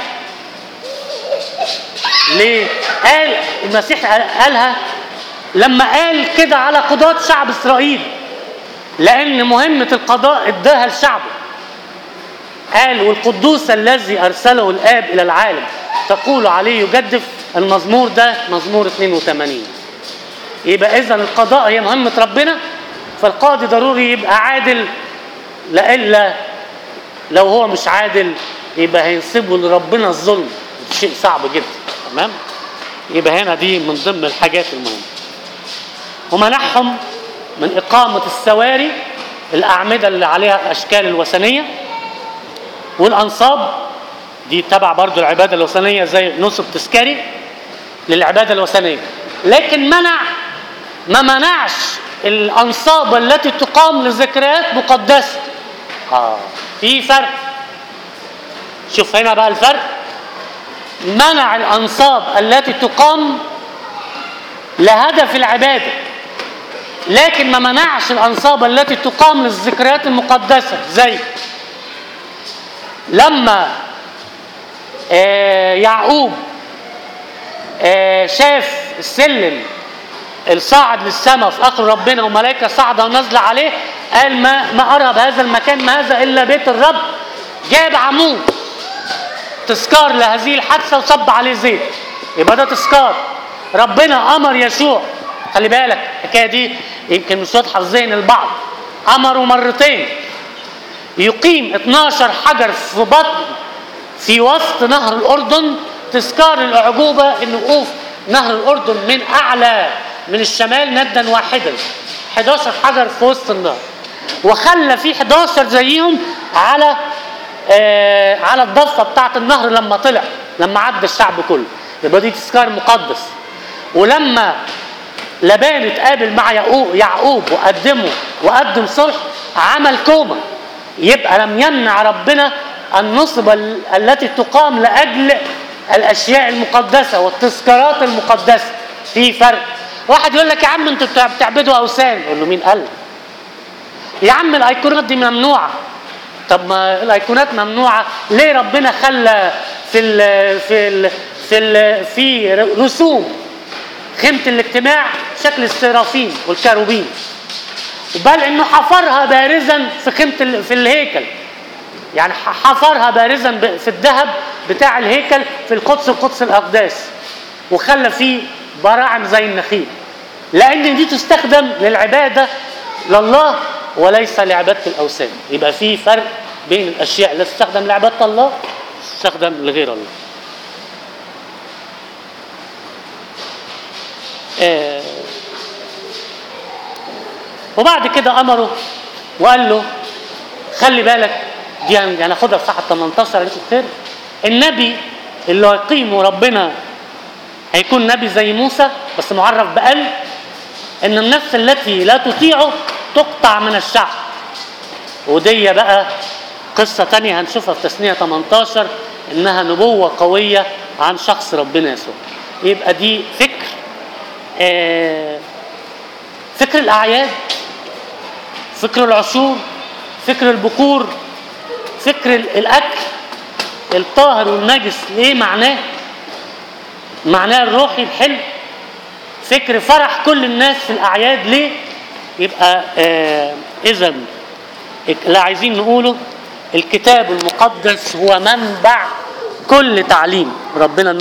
ليه؟ قال المسيح قالها لما قال كده على قضاة شعب إسرائيل لأن مهمة القضاء اداها لشعبه قال والقدوس الذي أرسله الآب إلى العالم تقول عليه يجدف المزمور ده مزمور 82 يبقى إذا القضاء هي مهمة ربنا فالقاضي ضروري يبقى عادل لإلا لو هو مش عادل يبقى هينسبه لربنا الظلم شيء صعب جدا تمام يبقى هنا دي من ضمن الحاجات المهمة ومنعهم من إقامة السواري الأعمدة اللي عليها الأشكال الوثنية والأنصاب دي تبع برضو العبادة الوثنية زي نصب تذكاري للعبادة الوثنية لكن منع ما منعش الأنصاب التي تقام لذكريات مقدسة آه في فرق شوف هنا بقى الفرق منع الأنصاب التي تقام لهدف العبادة لكن ما منعش الأنصاب التي تقام للذكريات المقدسة زي لما آه يعقوب آه شاف السلم الصاعد للسماء في اخر ربنا وملائكه صاعده ونازله عليه قال ما ما ارى بهذا المكان ما هذا الا بيت الرب جاب عمود تذكار لهذه الحادثه وصب عليه زيت يبقى ده تذكار ربنا امر يشوع خلي بالك الحكايه دي يمكن مش واضحه في ذهن البعض امره مرتين يقيم 12 حجر في بطن في وسط نهر الاردن تذكار الاعجوبه ان وقوف نهر الاردن من اعلى من الشمال ندا واحدا 11 حجر في وسط النهر وخلى في 11 زيهم على آه على الضفه بتاعه النهر لما طلع لما عدى الشعب كله يبقى دي تذكار مقدس ولما لبان اتقابل مع يعقوب, يعقوب وقدمه وقدم صلح عمل كومه يبقى لم يمنع ربنا النصب ال- التي تقام لاجل الاشياء المقدسه والتذكارات المقدسه في فرق واحد يقول لك يا عم انتوا بتع- بتعبدوا اوثان يقول له مين قال يا عم الايقونات دي ممنوعه طب ما الايقونات ممنوعه ليه ربنا خلى في ال في ال في ال في رسوم خيمه الاجتماع شكل السرافين والكروبين بل انه حفرها بارزا في خيمه ال- في الهيكل يعني ح- حفرها بارزا ب- في الذهب بتاع الهيكل في القدس القدس الاقداس وخلى فيه براعم زي النخيل لان دي تستخدم للعباده لله وليس لعباده الاوثان يبقى في فرق بين الاشياء التي تستخدم لعباده الله تستخدم لغير الله آه، وبعد كده امره وقال له خلي بالك دي هن- هناخدها في صحة 18 عليه الخير النبي اللي هيقيمه ربنا هيكون نبي زي موسى بس معرف بقلب ان النفس التي لا تطيعه تقطع من الشعب ودي بقى قصة تانية هنشوفها في تثنية 18 انها نبوة قوية عن شخص ربنا يسوع يبقى دي فكر آه فكر الاعياد فكر العشور فكر البكور فكر ال- الاكل الطاهر والنجس ايه معناه معناه الروحي الحلو فكر فرح كل الناس في الاعياد ليه يبقى آه اذا اللي عايزين نقوله الكتاب المقدس هو منبع كل تعليم ربنا